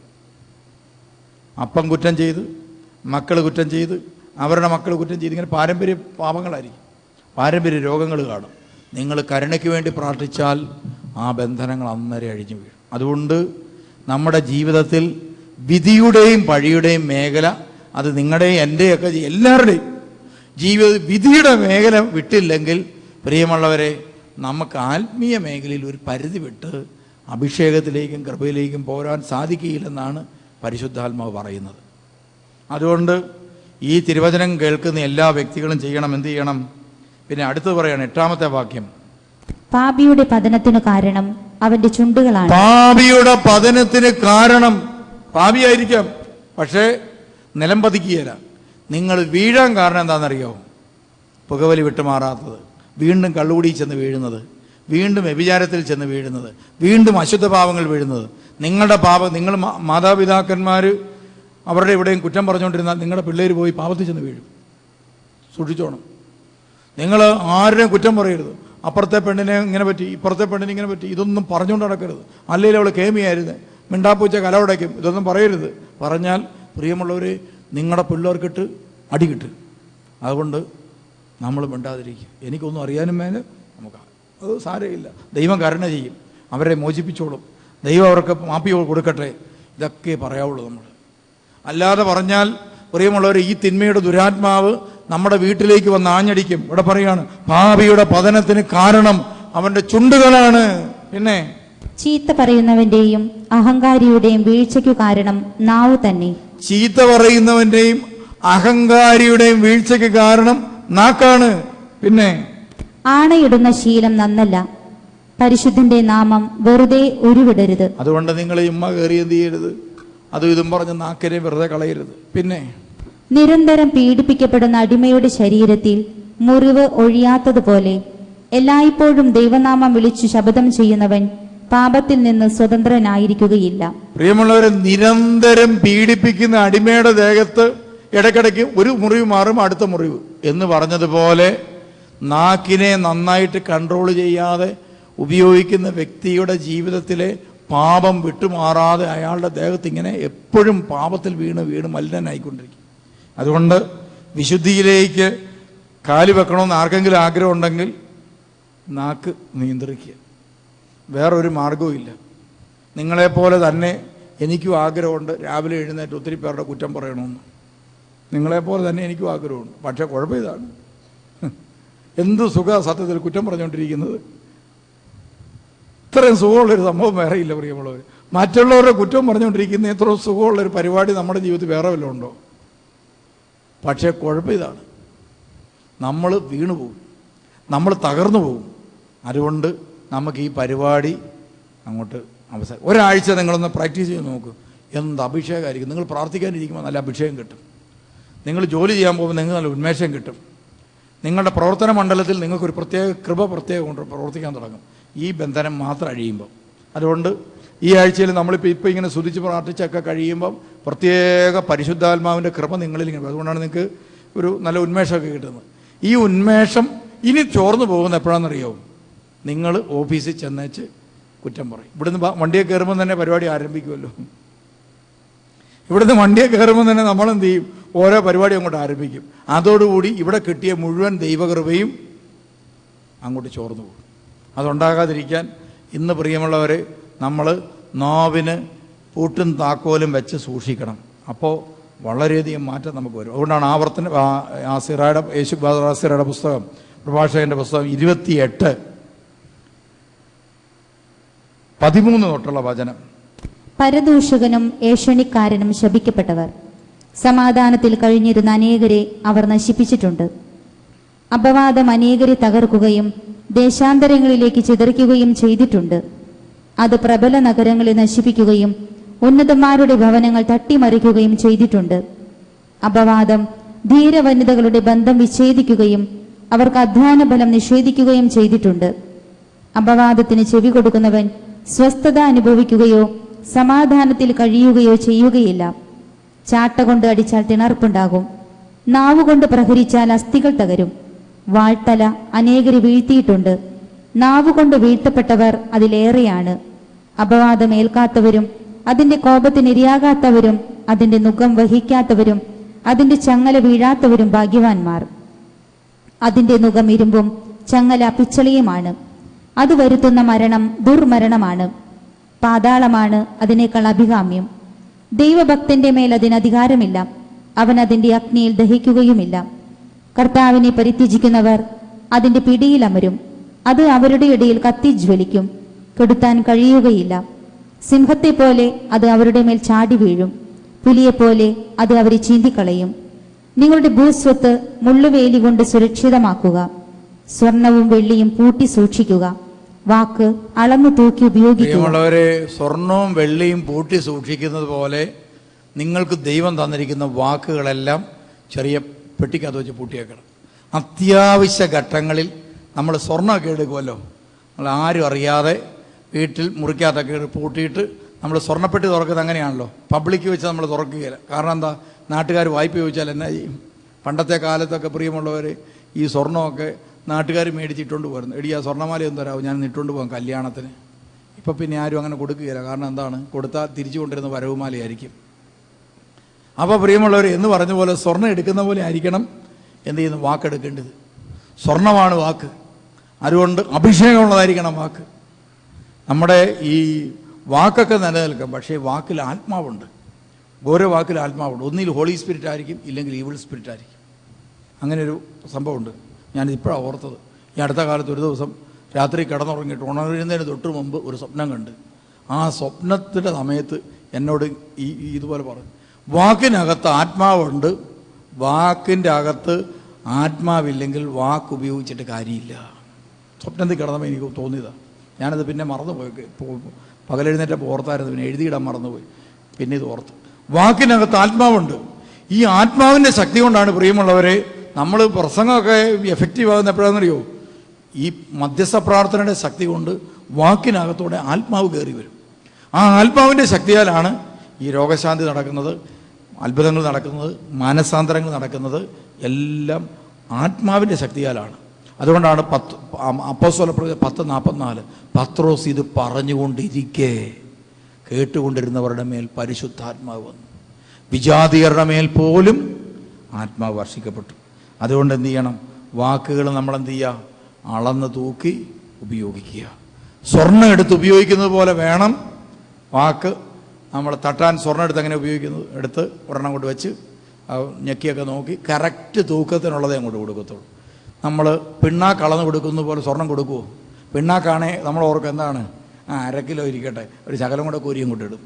A: അപ്പം കുറ്റം ചെയ്ത് മക്കൾ കുറ്റം ചെയ്ത് അവരുടെ മക്കൾ കുറ്റം ചെയ്ത് ഇങ്ങനെ പാരമ്പര്യ പാപങ്ങളായിരിക്കും പാരമ്പര്യ രോഗങ്ങൾ കാണും നിങ്ങൾ കരുണയ്ക്ക് വേണ്ടി പ്രാർത്ഥിച്ചാൽ ആ ബന്ധനങ്ങൾ അന്നേരം അഴിഞ്ഞു വീഴും അതുകൊണ്ട് നമ്മുടെ ജീവിതത്തിൽ വിധിയുടെയും പഴിയുടെയും മേഖല അത് നിങ്ങളുടെയും എൻ്റെയൊക്കെ ജീ- എല്ലാവരുടെയും ജീവിത വിധിയുടെ മേഖല വിട്ടില്ലെങ്കിൽ പ്രിയമുള്ളവരെ നമുക്ക് ആത്മീയ മേഖലയിൽ ഒരു പരിധി വിട്ട് അഭിഷേകത്തിലേക്കും കൃപയിലേക്കും പോരാൻ സാധിക്കുകയില്ലെന്നാണ് പരിശുദ്ധാത്മാവ് പറയുന്നത് അതുകൊണ്ട് ഈ തിരുവചനം കേൾക്കുന്ന എല്ലാ വ്യക്തികളും ചെയ്യണം എന്ത് ചെയ്യണം പിന്നെ അടുത്ത് പറയാണ് എട്ടാമത്തെ വാക്യം
B: പാപിയുടെ പതനത്തിനു കാരണം അവന്റെ ചുണ്ടുകളാണ്
A: പാപിയുടെ പതനത്തിന് കാരണം പാപിയായിരിക്കാം പക്ഷേ നിലം പതിക്കുകയില്ല നിങ്ങൾ വീഴാൻ കാരണം എന്താണെന്നറിയോ പുകവലി വിട്ടുമാറാത്തത് വീണ്ടും കള്ളുകൂടി ചെന്ന് വീഴുന്നത് വീണ്ടും വ്യഭിചാരത്തിൽ ചെന്ന് വീഴുന്നത് വീണ്ടും അശുദ്ധ പാവങ്ങൾ വീഴുന്നത് നിങ്ങളുടെ പാപം നിങ്ങൾ മാ- മാതാപിതാക്കന്മാർ അവരുടെ എവിടെയും കുറ്റം പറഞ്ഞുകൊണ്ടിരുന്നാൽ നിങ്ങളുടെ പിള്ളേർ പോയി പാപത്തിൽ ചെന്ന് വീഴും സൂക്ഷിച്ചോണം നിങ്ങൾ ആരുടെയും കുറ്റം പറയരുത് അപ്പുറത്തെ പെണ്ണിനെ ഇങ്ങനെ പറ്റി ഇപ്പുറത്തെ പെണ്ണിനെ ഇങ്ങനെ പറ്റി ഇതൊന്നും പറഞ്ഞുകൊണ്ട് നടക്കരുത് അല്ലെങ്കിൽ അവൾ കേമിയായിരുന്നു മിണ്ടാപ്പൂച്ച കലവടയ്ക്കും ഇതൊന്നും പറയരുത് പറഞ്ഞാൽ പ്രിയമുള്ളവർ നിങ്ങളുടെ പിള്ളേർക്കിട്ട് അടി കിട്ടും അതുകൊണ്ട് നമ്മൾ മിണ്ടാതിരിക്കും എനിക്കൊന്നും അറിയാനും മേലെ നമുക്ക് അത് സാരമില്ല ദൈവം കരുണ ചെയ്യും അവരെ മോചിപ്പിച്ചോളും ദൈവം അവർക്ക് മാപ്പി കൊടുക്കട്ടെ ഇതൊക്കെ പറയാവുള്ളൂ നമ്മൾ അല്ലാതെ പറഞ്ഞാൽ പ്രിയമുള്ളവർ ഈ തിന്മയുടെ ദുരാത്മാവ് നമ്മുടെ വീട്ടിലേക്ക് വന്ന് ആഞ്ഞടിക്കും ഇവിടെ പറയാണ് ഭാവിയുടെ പതനത്തിന് കാരണം അവന്റെ ചുണ്ടുകളാണ് പിന്നെ
B: ചീത്ത പറയുന്നവന്റെയും അഹങ്കാരിയുടെയും വീഴ്ചയ്ക്കു കാരണം നാവു തന്നെ
A: ചീത്ത പറയുന്നവന്റെയും അഹങ്കാരിയുടെയും വീഴ്ചയ്ക്ക് കാരണം നാക്കാണ് പിന്നെ
B: ആണയിടുന്ന ശീലം നന്നല്ല പരിശുദ്ധന്റെ നാമം വെറുതെ ഉരുവിടരുത്
A: അതുകൊണ്ട് നിങ്ങൾ ഉമ്മ കയറി എന്ത് ചെയ്യരുത് അതും ഇതും പറഞ്ഞ് നാക്കിനെ വെറുതെ കളയരുത് പിന്നെ
B: നിരന്തരം പീഡിപ്പിക്കപ്പെടുന്ന അടിമയുടെ ശരീരത്തിൽ മുറിവ് ഒഴിയാത്തതുപോലെ എല്ലായ്പ്പോഴും ദൈവനാമം വിളിച്ചു ശപഥം ചെയ്യുന്നവൻ പാപത്തിൽ നിന്ന് സ്വതന്ത്രനായിരിക്കുകയില്ല
A: പ്രിയമുള്ളവരെ നിരന്തരം പീഡിപ്പിക്കുന്ന അടിമയുടെ ദേഹത്ത് ഇടയ്ക്കിടയ്ക്ക് ഒരു മുറിവ് മാറും അടുത്ത മുറിവ് എന്ന് പറഞ്ഞതുപോലെ നാക്കിനെ നന്നായിട്ട് കൺട്രോൾ ചെയ്യാതെ ഉപയോഗിക്കുന്ന വ്യക്തിയുടെ ജീവിതത്തിലെ പാപം വിട്ടുമാറാതെ അയാളുടെ ദേഹത്ത് ഇങ്ങനെ എപ്പോഴും പാപത്തിൽ വീണ് വീണ് മലിനനായിക്കൊണ്ടിരിക്കും അതുകൊണ്ട് വിശുദ്ധിയിലേക്ക് കാല് വെക്കണമെന്ന് ആർക്കെങ്കിലും ആഗ്രഹം ഉണ്ടെങ്കിൽ നാക്ക് നിയന്ത്രിക്കുക വേറൊരു മാർഗവും ഇല്ല നിങ്ങളെപ്പോലെ തന്നെ എനിക്കും ആഗ്രഹമുണ്ട് രാവിലെ എഴുന്നേറ്റ് ഒത്തിരി പേരുടെ കുറ്റം പറയണമെന്ന് നിങ്ങളെപ്പോലെ തന്നെ എനിക്കും ആഗ്രഹമുണ്ട് പക്ഷേ കുഴപ്പം ഇതാണ് എന്ത് സുഖ സത്യത്തിൽ കുറ്റം പറഞ്ഞുകൊണ്ടിരിക്കുന്നത് ഇത്രയും സുഖമുള്ളൊരു സംഭവം വേറെ ഇല്ല പ്രിയമുള്ളവർ മറ്റുള്ളവരുടെ കുറ്റം പറഞ്ഞുകൊണ്ടിരിക്കുന്ന എത്ര സുഖമുള്ളൊരു പരിപാടി നമ്മുടെ ജീവിതത്തിൽ വേറെ വല്ലതും ഉണ്ടോ പക്ഷേ കുഴപ്പം ഇതാണ് നമ്മൾ വീണു പോകും നമ്മൾ തകർന്നു പോകും അതുകൊണ്ട് നമുക്ക് ഈ പരിപാടി അങ്ങോട്ട് അവസാനം ഒരാഴ്ച നിങ്ങളൊന്ന് പ്രാക്ടീസ് ചെയ്ത് നോക്ക് എന്ത് അഭിഷേകമായിരിക്കും നിങ്ങൾ പ്രാർത്ഥിക്കാനിരിക്കുമ്പോൾ നല്ല അഭിഷേകം കിട്ടും നിങ്ങൾ ജോലി ചെയ്യാൻ പോകുമ്പോൾ നിങ്ങൾക്ക് നല്ല ഉന്മേഷം കിട്ടും നിങ്ങളുടെ പ്രവർത്തന മണ്ഡലത്തിൽ നിങ്ങൾക്കൊരു പ്രത്യേക കൃപ പ്രത്യേകം കൊണ്ട് പ്രവർത്തിക്കാൻ തുടങ്ങും ഈ ബന്ധനം മാത്രം അഴിയുമ്പോൾ അതുകൊണ്ട് ഈ ആഴ്ചയിൽ നമ്മളിപ്പോൾ ഇപ്പോൾ ഇങ്ങനെ സ്തുതിച്ച് പ്രാർത്ഥിച്ചൊക്കെ കഴിയുമ്പം പ്രത്യേക പരിശുദ്ധാത്മാവിൻ്റെ കൃപ നിങ്ങളിൽ ഇങ്ങനെ അതുകൊണ്ടാണ് നിങ്ങൾക്ക് ഒരു നല്ല ഉന്മേഷമൊക്കെ കിട്ടുന്നത് ഈ ഉന്മേഷം ഇനി ചോർന്നു പോകുന്ന എപ്പോഴാണെന്നറിയോ നിങ്ങൾ ഓഫീസിൽ ചെന്നേച്ച് കുറ്റം പറയും ഇവിടുന്ന് ബ- വണ്ടിയെ കയറുമ്പോൾ തന്നെ പരിപാടി ആരംഭിക്കുമല്ലോ ഇവിടുന്ന് വണ്ടിയെ കയറുമ്പോൾ തന്നെ നമ്മൾ എന്ത് ചെയ്യും ഓരോ പരിപാടി അങ്ങോട്ട് ആരംഭിക്കും അതോടുകൂടി ഇവിടെ കിട്ടിയ മുഴുവൻ ദൈവകൃപയും അങ്ങോട്ട് ചോർന്നു പോകും അതുണ്ടാകാതിരിക്കാൻ ഇന്ന് പ്രിയമുള്ളവരെ നമ്മൾ നോവിന് പൂട്ടും താക്കോലും വെച്ച് സൂക്ഷിക്കണം അപ്പോൾ വളരെയധികം മാറ്റം നമുക്ക് വരും അതുകൊണ്ടാണ് ആവർത്തന ആ- ആ സിറായുടെ യേശു സിറയുടെ പുസ്തകം പ്രഭാഷകന്റെ പുസ്തകം ഇരുപത്തിയെട്ട് പതിമൂന്ന് തൊട്ടുള്ള വചനം
B: പരദൂഷകനും ഏഷണിക്കാരനും ശപിക്കപ്പെട്ടവർ സമാധാനത്തിൽ കഴിഞ്ഞിരുന്ന അനേകരെ അവർ നശിപ്പിച്ചിട്ടുണ്ട് അപവാദം അനേകരെ തകർക്കുകയും ദേശാന്തരങ്ങളിലേക്ക് ചിതറിക്കുകയും ചെയ്തിട്ടുണ്ട് അത് പ്രബല നഗരങ്ങളെ നശിപ്പിക്കുകയും ഉന്നതന്മാരുടെ ഭവനങ്ങൾ തട്ടിമറിക്കുകയും ചെയ്തിട്ടുണ്ട് അപവാദം ധീരവനിതകളുടെ ബന്ധം വിച്ഛേദിക്കുകയും അവർക്ക് അധ്വാന ബലം നിഷേധിക്കുകയും ചെയ്തിട്ടുണ്ട് അപവാദത്തിന് ചെവി കൊടുക്കുന്നവൻ സ്വസ്ഥത അനുഭവിക്കുകയോ സമാധാനത്തിൽ കഴിയുകയോ ചെയ്യുകയില്ല ചാട്ട കൊണ്ട് അടിച്ചാൽ തിണർപ്പുണ്ടാകും നാവുകൊണ്ട് പ്രഹരിച്ചാൽ അസ്ഥികൾ തകരും വാഴ്ത്തല അനേകരെ വീഴ്ത്തിയിട്ടുണ്ട് നാവുകൊണ്ട് വീഴ്ത്തപ്പെട്ടവർ അതിലേറെയാണ് അപവാദം ഏൽക്കാത്തവരും അതിന്റെ കോപത്തിനിരയാകാത്തവരും അതിന്റെ മുഖം വഹിക്കാത്തവരും അതിന്റെ ചങ്ങല വീഴാത്തവരും ഭാഗ്യവാന്മാർ അതിന്റെ മുഖം ഇരുമ്പും ചങ്ങല പിച്ചളിയുമാണ് അത് വരുത്തുന്ന മരണം ദുർമരണമാണ് പാതാളമാണ് അതിനേക്കാൾ അഭികാമ്യം ദൈവഭക്തന്റെ മേൽ അതിന് അധികാരമില്ല അവൻ അതിന്റെ അഗ്നിയിൽ ദഹിക്കുകയുമില്ല കർത്താവിനെ പരിത്യജിക്കുന്നവർ അതിന്റെ പിടിയിലമരും അത് അവരുടെ ഇടയിൽ കത്തിജ്വലിക്കും കെടുത്താൻ കഴിയുകയില്ല സിംഹത്തെ പോലെ അത് അവരുടെ മേൽ ചാടി വീഴും പുലിയെപ്പോലെ അത് അവരെ ചീന്തിക്കളയും നിങ്ങളുടെ ഭൂസ്വത്ത് മുള്ളുവേലി കൊണ്ട് സുരക്ഷിതമാക്കുക സ്വർണവും വെള്ളിയും പൂട്ടി സൂക്ഷിക്കുക വാക്ക് അളന്നു തൂക്കി ഉപയോഗിക്കുക
A: പ്രിയമുള്ളവരെ സ്വർണവും വെള്ളിയും പൂട്ടി സൂക്ഷിക്കുന്നത് പോലെ നിങ്ങൾക്ക് ദൈവം തന്നിരിക്കുന്ന വാക്കുകളെല്ലാം ചെറിയ പെട്ടിക്കകത്ത് വെച്ച് പൂട്ടിയേക്കണം അത്യാവശ്യ ഘട്ടങ്ങളിൽ നമ്മൾ സ്വർണ്ണമൊക്കെ എടുക്കുമല്ലോ നമ്മൾ ആരും അറിയാതെ വീട്ടിൽ മുറിക്കകത്തൊക്കെ ഇട്ട് പൂട്ടിയിട്ട് നമ്മൾ സ്വർണ്ണപ്പെട്ടി തുറക്കുന്നത് അങ്ങനെയാണല്ലോ പബ്ലിക്ക് വെച്ച് നമ്മൾ തുറക്കുകയില്ല കാരണം എന്താ നാട്ടുകാർ വായ്പ ചോദിച്ചാൽ എന്നാ ചെയ്യും പണ്ടത്തെ കാലത്തൊക്കെ പ്രിയമുള്ളവർ ഈ സ്വർണ്ണമൊക്കെ നാട്ടുകാർ മേടിച്ചിട്ടുകൊണ്ട് പോരുന്നു എടി ആ സ്വർണ്ണമാല ഒന്ന് തരാമോ ഞാൻ ഇട്ടുകൊണ്ട് പോകാം കല്യാണത്തിന് ഇപ്പം പിന്നെ ആരും അങ്ങനെ കൊടുക്കുകയില്ല കാരണം എന്താണ് കൊടുത്താൽ തിരിച്ചു കൊണ്ടിരുന്ന വരവുമാലയായിരിക്കും അപ്പോൾ പ്രിയമുള്ളവർ എന്ന് പറഞ്ഞ പോലെ സ്വർണ്ണം എടുക്കുന്ന പോലെ ആയിരിക്കണം എന്ത് ചെയ്യുന്നു വാക്കെടുക്കേണ്ടത് സ്വർണ്ണമാണ് വാക്ക് അതുകൊണ്ട് അഭിഷേകമുള്ളതായിരിക്കണം വാക്ക് നമ്മുടെ ഈ വാക്കൊക്കെ നിലനിൽക്കും പക്ഷേ വാക്കിൽ ആത്മാവുണ്ട് ഓരോ വാക്കിൽ ആത്മാവുണ്ട് ഒന്നിൽ ഹോളി സ്പിരിറ്റ് ആയിരിക്കും ഇല്ലെങ്കിൽ ഈവിൾ സ്പിരിറ്റ് ആയിരിക്കും അങ്ങനെ ഒരു സംഭവമുണ്ട് ഞാനിത് ഇപ്പോഴാണ് ഓർത്തത് ഈ അടുത്ത കാലത്ത് ഒരു ദിവസം രാത്രി കിടന്നുറങ്ങിയിട്ട് ഉണരുന്നതിന് തൊട്ട് മുമ്പ് ഒരു സ്വപ്നം കണ്ട് ആ സ്വപ്നത്തിൻ്റെ സമയത്ത് എന്നോട് ഈ ഈ ഇതുപോലെ പറഞ്ഞു വാക്കിനകത്ത് ആത്മാവുണ്ട് വാക്കിൻ്റെ അകത്ത് ആത്മാവില്ലെങ്കിൽ വാക്ക് ഉപയോഗിച്ചിട്ട് കാര്യമില്ല സ്വപ്നത്തിൽ കിടന്നപ്പോൾ എനിക്ക് തോന്നിയതാണ് ഞാനത് പിന്നെ മറന്നുപോയി ഇപ്പോൾ പകലെഴുന്നേറ്റപ്പോൾ ഓർത്തായിരുന്നു പിന്നെ എഴുതിയിടാൻ മറന്നുപോയി പിന്നെ ഇത് ഓർത്ത് വാക്കിനകത്ത് ആത്മാവുണ്ട് ഈ ആത്മാവിൻ്റെ ശക്തി കൊണ്ടാണ് പ്രിയമുള്ളവരെ നമ്മൾ പ്രസംഗമൊക്കെ എഫക്റ്റീവ് ആകുന്ന എപ്പോഴാണെന്നറിയോ ഈ മധ്യസ്ഥ പ്രാർത്ഥനയുടെ ശക്തി കൊണ്ട് വാക്കിനകത്തൂടെ ആത്മാവ് കയറി വരും ആ ആത്മാവിൻ്റെ ശക്തിയാലാണ് ഈ രോഗശാന്തി നടക്കുന്നത് അത്ഭുതങ്ങൾ നടക്കുന്നത് മാനസാന്തരങ്ങൾ നടക്കുന്നത് എല്ലാം ആത്മാവിൻ്റെ ശക്തിയാലാണ് അതുകൊണ്ടാണ് പത്ത് അപ്പോസ്വല പത്ത് നാൽപ്പത്തിനാല് പത്രോസ് ഇത് പറഞ്ഞുകൊണ്ടിരിക്കെ കേട്ടുകൊണ്ടിരുന്നവരുടെ മേൽ പരിശുദ്ധാത്മാവ് വന്നു വിജാതിയരുടെ മേൽ പോലും ആത്മാവ് വർഷിക്കപ്പെട്ടു അതുകൊണ്ട് എന്ത് ചെയ്യണം വാക്കുകൾ നമ്മൾ എന്ത് ചെയ്യുക അളന്ന് തൂക്കി ഉപയോഗിക്കുക സ്വർണ്ണം എടുത്ത് ഉപയോഗിക്കുന്നത് പോലെ വേണം വാക്ക് നമ്മൾ തട്ടാൻ സ്വർണ്ണം എടുത്ത് അങ്ങനെ ഉപയോഗിക്കുന്നത് എടുത്ത് ഒരെണ്ണം കൊണ്ട് വെച്ച് ആ ഞെക്കിയൊക്കെ നോക്കി കറക്റ്റ് തൂക്കത്തിനുള്ളതേ അങ്ങോട്ട് കൊടുക്കത്തുള്ളൂ നമ്മൾ പിണ്ണാക്ക് അളന്ന് കൊടുക്കുന്ന പോലെ സ്വർണം കൊടുക്കുമോ പിണ്ണാക്കാണേ നമ്മൾ ഓർക്കും എന്താണ് ആ അര കിലോ ഇരിക്കട്ടെ ഒരു ശകലം കൂടെ കോരി അങ്ങോട്ട് ഇടും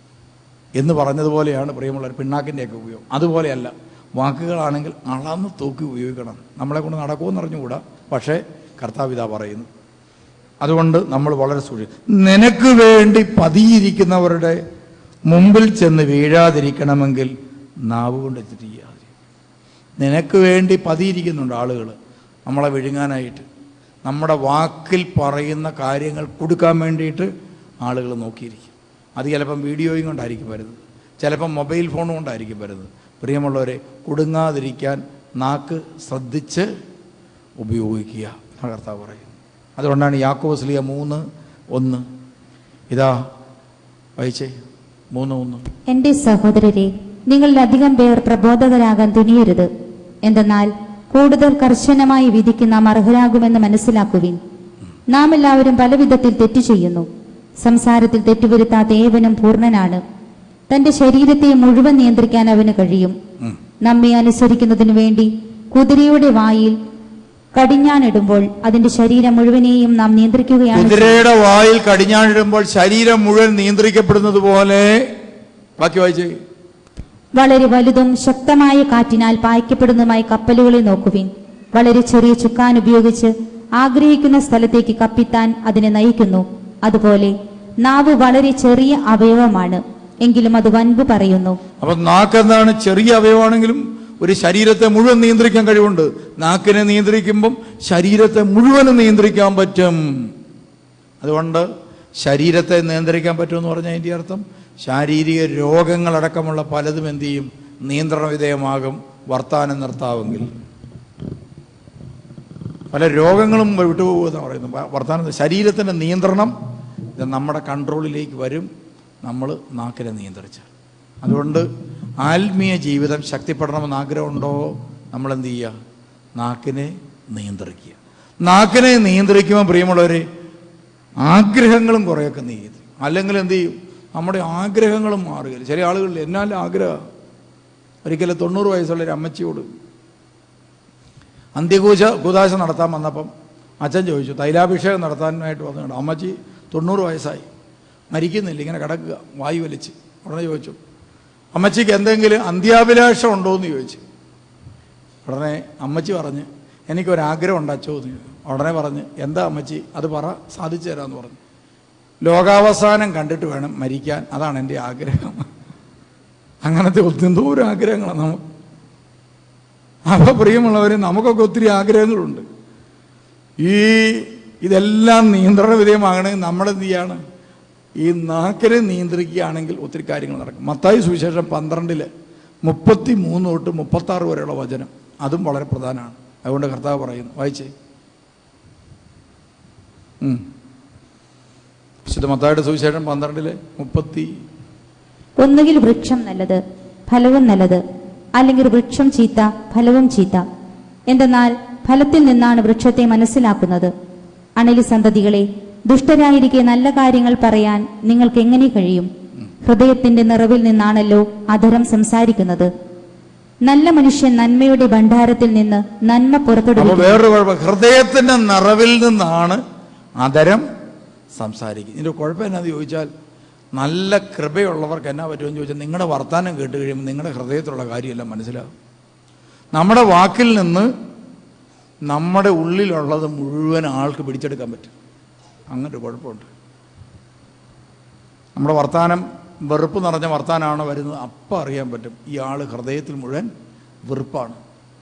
A: എന്ന് പറഞ്ഞതുപോലെയാണ് പ്രിയമുള്ളവർ പിണ്ണാക്കിൻ്റെയൊക്കെ ഉപയോഗം അതുപോലെയല്ല വാക്കുകളാണെങ്കിൽ അളന്ന് തൂക്കി ഉപയോഗിക്കണം നമ്മളെ കൊണ്ട് നടക്കുമെന്ന് അറിഞ്ഞുകൂടാ പക്ഷേ കർത്താവിത പറയുന്നു അതുകൊണ്ട് നമ്മൾ വളരെ സൂക്ഷിക്കും നിനക്ക് വേണ്ടി പതിയിരിക്കുന്നവരുടെ മുമ്പിൽ ചെന്ന് വീഴാതിരിക്കണമെങ്കിൽ നാവ് കൊണ്ട് എത്തിയിട്ട് ചെയ്യാതിരിക്കും നിനക്ക് വേണ്ടി പതിയിരിക്കുന്നുണ്ട് ആളുകൾ നമ്മളെ വിഴുങ്ങാനായിട്ട് നമ്മുടെ വാക്കിൽ പറയുന്ന കാര്യങ്ങൾ കൊടുക്കാൻ വേണ്ടിയിട്ട് ആളുകൾ നോക്കിയിരിക്കും അത് ചിലപ്പം വീഡിയോയും കൊണ്ടായിരിക്കും വരുന്നത് ചിലപ്പം മൊബൈൽ ഫോൺ കൊണ്ടായിരിക്കും വരുന്നത് പ്രിയമുള്ളവരെ കുടുങ്ങാതിരിക്കാൻ നാക്ക് ശ്രദ്ധിച്ച് ഉപയോഗിക്കുക എന്നാണ് കർത്താവ് പറയുന്നത് അതുകൊണ്ടാണ് യാക്കോസ്ലിയ മൂന്ന് ഒന്ന് ഇതാ വായിച്ചേ മൂന്ന് ഒന്ന്
B: എന്റെ സഹോദരരെ നിങ്ങളിലധികം പേർ പ്രബോധകരാകാൻ തുനിയരുത് എന്തെന്നാൽ കൂടുതൽ കർശനമായി വിധിക്ക് നാം അർഹരാകുമെന്ന് മനസ്സിലാക്കുവിൻ നാം എല്ലാവരും പല വിധത്തിൽ തെറ്റു ചെയ്യുന്നു സംസാരത്തിൽ തെറ്റുവരുത്താത്ത ഏവനും പൂർണ്ണനാണ് തന്റെ ശരീരത്തെ മുഴുവൻ നിയന്ത്രിക്കാൻ അവന് കഴിയും
A: ഉം.
B: നമ്മെ അനുസരിക്കുന്നതിനു വേണ്ടി കുതിരയുടെ വായിൽ കടിഞ്ഞാണിടുമ്പോൾ അതിന്റെ ശരീരം മുഴുവനെയും നാം നിയന്ത്രിക്കുകയാണ്
A: കുതിരയുടെ വായിൽ കടിഞ്ഞാണിടുമ്പോൾ ശരീരം മുഴുവൻ നിയന്ത്രിക്കപ്പെടുന്നത് പോലെ ബാക്കി വായിച്ചേ
B: വളരെ വലുതും ശക്തമായ കാറ്റിനാൽ പായിക്കപ്പെടുന്നതുമായ കപ്പലുകളെ നോക്കുവിൻ വളരെ ചെറിയ ചുക്കാൻ ഉപയോഗിച്ച് ആഗ്രഹിക്കുന്ന സ്ഥലത്തേക്ക് കപ്പിത്താൻ അതിനെ നയിക്കുന്നു അതുപോലെ നാവ് വളരെ ചെറിയ അവയവമാണ് എങ്കിലും അത് വൻപ് പറയുന്നു
A: അപ്പൊ നാക്ക് എന്താണ് ചെറിയ അവയവാണെങ്കിലും ഒരു ശരീരത്തെ മുഴുവൻ നിയന്ത്രിക്കാൻ കഴിവുണ്ട് നാക്കിനെ നിയന്ത്രിക്കുമ്പം ശരീരത്തെ മുഴുവനും നിയന്ത്രിക്കാൻ പറ്റും അതുകൊണ്ട് ശരീരത്തെ നിയന്ത്രിക്കാൻ പറ്റുമെന്ന് പറഞ്ഞാൽ അതിൻ്റെ അർത്ഥം ശാരീരിക രോഗങ്ങളടക്കമുള്ള പലതും എന്ത് ചെയ്യും നിയന്ത്രണ വിധേയമാകും വർത്താനം നിർത്താവെങ്കിൽ പല രോഗങ്ങളും വിട്ടുപോകുമെന്ന് പറയുന്നു വ- വർത്താനം ശരീരത്തിൻ്റെ നിയന്ത്രണം ഇത് നമ്മുടെ കൺട്രോളിലേക്ക് വരും നമ്മൾ നാക്കിനെ നിയന്ത്രിച്ചാൽ അതുകൊണ്ട് ആത്മീയ ജീവിതം ശക്തിപ്പെടണമെന്ന് ആഗ്രഹമുണ്ടോ നമ്മൾ എന്ത് ചെയ്യുക നാക്കിനെ നിയന്ത്രിക്കുക നാക്കിനെ നിയന്ത്രിക്കുമ്പോൾ പ്രിയമുള്ളവരെ ആഗ്രഹങ്ങളും കുറേയൊക്കെ നീക്കും അല്ലെങ്കിൽ എന്ത് ചെയ്യും നമ്മുടെ ആഗ്രഹങ്ങളും മാറുകയില്ല ചില ആളുകളിൽ എന്നാലും ആഗ്രഹം ഒരിക്കലും തൊണ്ണൂറ് വയസ്സുള്ള ഒരു അമ്മച്ചിയോട് അന്ത്യകൂശ കൂതാശ നടത്താൻ വന്നപ്പം അച്ഛൻ ചോദിച്ചു തൈലാഭിഷേകം നടത്താനായിട്ട് വന്നിട്ടുണ്ട് അമ്മച്ചി തൊണ്ണൂറ് വയസ്സായി മരിക്കുന്നില്ല ഇങ്ങനെ കിടക്കുക വായു വലിച്ച് ഉടനെ ചോദിച്ചു അമ്മച്ചിക്ക് എന്തെങ്കിലും അന്ത്യാഭിലാഷം ഉണ്ടോ എന്ന് ചോദിച്ചു ഉടനെ അമ്മച്ചി പറഞ്ഞ് എനിക്കൊരാഗ്രഹം ഉണ്ട് അച്ചോ എന്ന് ചോദിച്ചു. ഉടനെ പറഞ്ഞ് എന്താ അമ്മച്ചി അത് പറ സാധിച്ചു തരാമെന്ന് പറഞ്ഞു ലോകാവസാനം കണ്ടിട്ട് വേണം മരിക്കാൻ അതാണ് എൻ്റെ ആഗ്രഹം അങ്ങനത്തെ ഒത്തിരി ആഗ്രഹങ്ങളാണ് നമുക്ക് അപ്പൊ പ്രിയമുള്ളവർ നമുക്കൊക്കെ ഒത്തിരി ആഗ്രഹങ്ങളുണ്ട് ഈ ഇതെല്ലാം നിയന്ത്രണ വിധേയമാകണമെങ്കിൽ നമ്മളെന്ത് ചെയ്യാണ് ഈ നാക്കിനെ നിയന്ത്രിക്കുകയാണെങ്കിൽ ഒത്തിരി കാര്യങ്ങൾ നടക്കും മത്തായി സുവിശേഷം പന്ത്രണ്ടില് മുപ്പത്തി മൂന്ന് തൊട്ട് മുപ്പത്താറ് വരെയുള്ള വചനം അതും വളരെ പ്രധാനമാണ് അതുകൊണ്ട് കർത്താവ് പറയുന്നു വായിച്ചേ ഉം. വിശുദ്ധ മത്തായുടെ സുവിശേഷം പന്ത്രണ്ടില് മുപ്പത്തി
B: ഒന്നുകിൽ വൃക്ഷം നല്ലത് ഫലവും നല്ലത് അല്ലെങ്കിൽ വൃക്ഷം ചീത്ത ഫലവും ചീത്ത എന്തെന്നാൽ ഫലത്തിൽ നിന്നാണ് വൃക്ഷത്തെ മനസ്സിലാക്കുന്നത് അണലി സന്തതികളെ ദുഷ്ടരായിരിക്കെ നല്ല കാര്യങ്ങൾ പറയാൻ നിങ്ങൾക്ക് എങ്ങനെ കഴിയും ഹൃദയത്തിന്റെ നിറവിൽ നിന്നാണല്ലോ അധരം സംസാരിക്കുന്നത് നല്ല മനുഷ്യൻ നന്മയുടെ ഭണ്ഡാരത്തിൽ നിന്ന് നന്മ
A: അപ്പൊ
B: പുറത്തെടുക്കും
A: വേറൊരു കുഴപ്പം ഹൃദയത്തിന്റെ നിറവിൽ നിന്നാണ് അതരം സംസാരിക്കുന്നത് ഇതിന്റെ കുഴപ്പം എന്നാന്ന് ചോദിച്ചാൽ നല്ല കൃപയുള്ളവർക്ക് എന്നാ പറ്റുമെന്ന് ചോദിച്ചാൽ നിങ്ങളുടെ വർത്തമാനം കേട്ട് കഴിയുമ്പോൾ നിങ്ങളുടെ ഹൃദയത്തിലുള്ള കാര്യമെല്ലാം മനസ്സിലാകും നമ്മുടെ വാക്കിൽ നിന്ന് നമ്മുടെ ഉള്ളിലുള്ളത് മുഴുവൻ ആൾക്ക് പിടിച്ചെടുക്കാൻ പറ്റും അങ്ങനെ ഒരു കുഴപ്പമുണ്ട് നമ്മുടെ വർത്തമാനം വെറുപ്പ് നിറഞ്ഞ വർത്തമാനമാണ് വരുന്നത് അപ്പം അറിയാൻ പറ്റും ഈ ആൾ ഹൃദയത്തിൽ മുഴുവൻ വെറുപ്പാണ്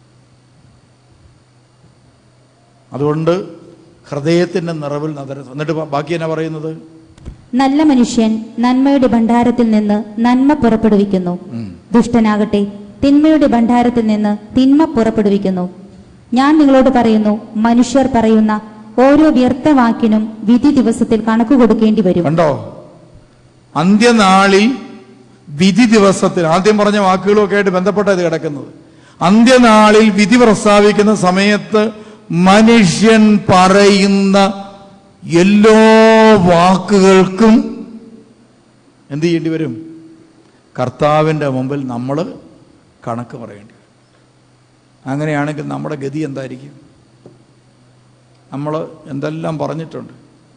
A: അതുകൊണ്ട് ഹൃദയത്തിൻ്റെ നിറവിൽ നദര എന്നിട്ട് ബ- ബാക്കി എന്നാ പറയുന്നത്
B: നല്ല മനുഷ്യൻ നന്മയുടെ ഭണ്ഡാരത്തിൽ നിന്ന് നന്മ പുറപ്പെടുവിക്കുന്നു ദുഷ്ടനാകട്ടെ തിന്മയുടെ ഭണ്ഡാരത്തിൽ നിന്ന് തിന്മ പുറപ്പെടുവിക്കുന്നു ഞാൻ നിങ്ങളോട് പറയുന്നു മനുഷ്യർ പറയുന്ന ഓരോ വ്യർത്ഥവാക്കിനും വിധി ദിവസത്തിൽ കണക്ക് കൊടുക്കേണ്ടി വരും
A: കണ്ടോ അന്ത്യനാളിൽ വിധി ദിവസത്തിൽ ആദ്യം പറഞ്ഞ വാക്കുകളൊക്കെ ആയിട്ട് ബന്ധപ്പെട്ട ഇത് കിടക്കുന്നത് അന്ത്യനാളിൽ വിധി പ്രസ്താവിക്കുന്ന സമയത്ത് മനുഷ്യൻ പറയുന്ന എല്ലാ വാക്കുകൾക്കും എന്ത് ചെയ്യേണ്ടി വരും കർത്താവിൻ്റെ മുമ്പിൽ നമ്മൾ കണക്ക് പറയേണ്ടി വരും അങ്ങനെയാണെങ്കിൽ നമ്മുടെ ഗതി എന്തായിരിക്കും നമ്മൾ എന്തെല്ലാം പറഞ്ഞിട്ടുണ്ട്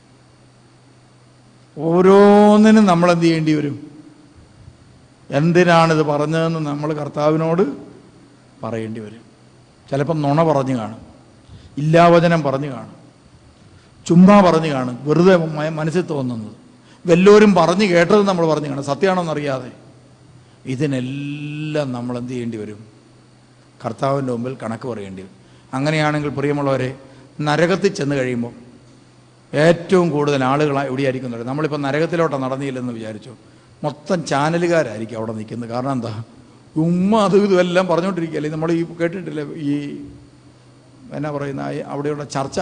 A: ഓരോന്നിനും നമ്മൾ എന്ത് ചെയ്യേണ്ടി വരും എന്തിനാണിത് പറഞ്ഞതെന്ന് നമ്മൾ കർത്താവിനോട് പറയേണ്ടി വരും ചിലപ്പം നുണ പറഞ്ഞു കാണും ഇല്ലാവചനം പറഞ്ഞു കാണും ചുമ്മാ പറഞ്ഞു കാണും വെറുതെ മ- മനസ്സിൽ തോന്നുന്നത് വല്ലവരും പറഞ്ഞു കേട്ടത് നമ്മൾ പറഞ്ഞു കാണും സത്യമാണോന്നറിയാതെ ഇതിനെല്ലാം നമ്മൾ എന്ത് ചെയ്യേണ്ടി വരും കർത്താവിൻ്റെ മുമ്പിൽ കണക്ക് പറയേണ്ടി വരും അങ്ങനെയാണെങ്കിൽ പ്രിയമുള്ളവരെ നരകത്തിൽ ചെന്ന് കഴിയുമ്പോൾ ഏറ്റവും കൂടുതൽ ആളുകൾ എവിടെയായിരിക്കും നടക്കുക നമ്മളിപ്പോൾ നരകത്തിലോട്ട് നടന്നില്ലെന്ന് വിചാരിച്ചു മൊത്തം ചാനലുകാരായിരിക്കും അവിടെ നിൽക്കുന്നത് കാരണം എന്താ ഉമ്മ അതും ഇതും എല്ലാം പറഞ്ഞുകൊണ്ടിരിക്കുകയല്ലേ നമ്മൾ ഈ കേട്ടിട്ടില്ലേ ഈ എന്നാ പറയുന്ന ആ അവിടെയുള്ള ചർച്ച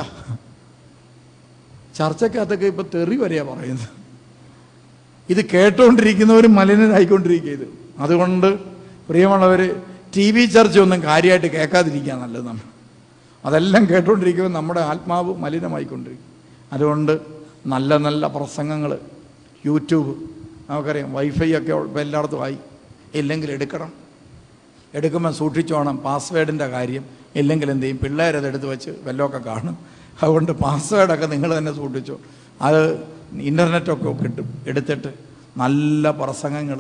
A: ചർച്ചക്കകത്തൊക്കെ ഇപ്പം തെറി വരെയാ പറയുന്നത് ഇത് കേട്ടുകൊണ്ടിരിക്കുന്നവരും മലിനരായിക്കൊണ്ടിരിക്കുക ഇത് അതുകൊണ്ട് പ്രിയമുള്ളവർ ടി വി ചർച്ചയൊന്നും കാര്യമായിട്ട് കേൾക്കാതിരിക്കുക നല്ലത് നമ്മൾ അതെല്ലാം കേട്ടുകൊണ്ടിരിക്കുമ്പോൾ നമ്മുടെ ആത്മാവ് മലിനമായിക്കൊണ്ടിരിക്കും അതുകൊണ്ട് നല്ല നല്ല പ്രസംഗങ്ങൾ യൂട്യൂബ് നമുക്കറിയാം വൈഫൈ ഒക്കെ ഇപ്പം എല്ലായിടത്തും ആയി ഇല്ലെങ്കിൽ എടുക്കണം എടുക്കുമ്പോൾ സൂക്ഷിച്ചോണം പാസ്വേഡിൻ്റെ കാര്യം ഇല്ലെങ്കിൽ എന്ത് ചെയ്യും പിള്ളേരത് എടുത്ത് വെച്ച് വല്ലതൊക്കെ കാണും അതുകൊണ്ട് പാസ്വേഡൊക്കെ നിങ്ങൾ തന്നെ സൂക്ഷിച്ചോ അത് ഇൻ്റർനെറ്റൊക്കെ കിട്ടും എടുത്തിട്ട് നല്ല പ്രസംഗങ്ങൾ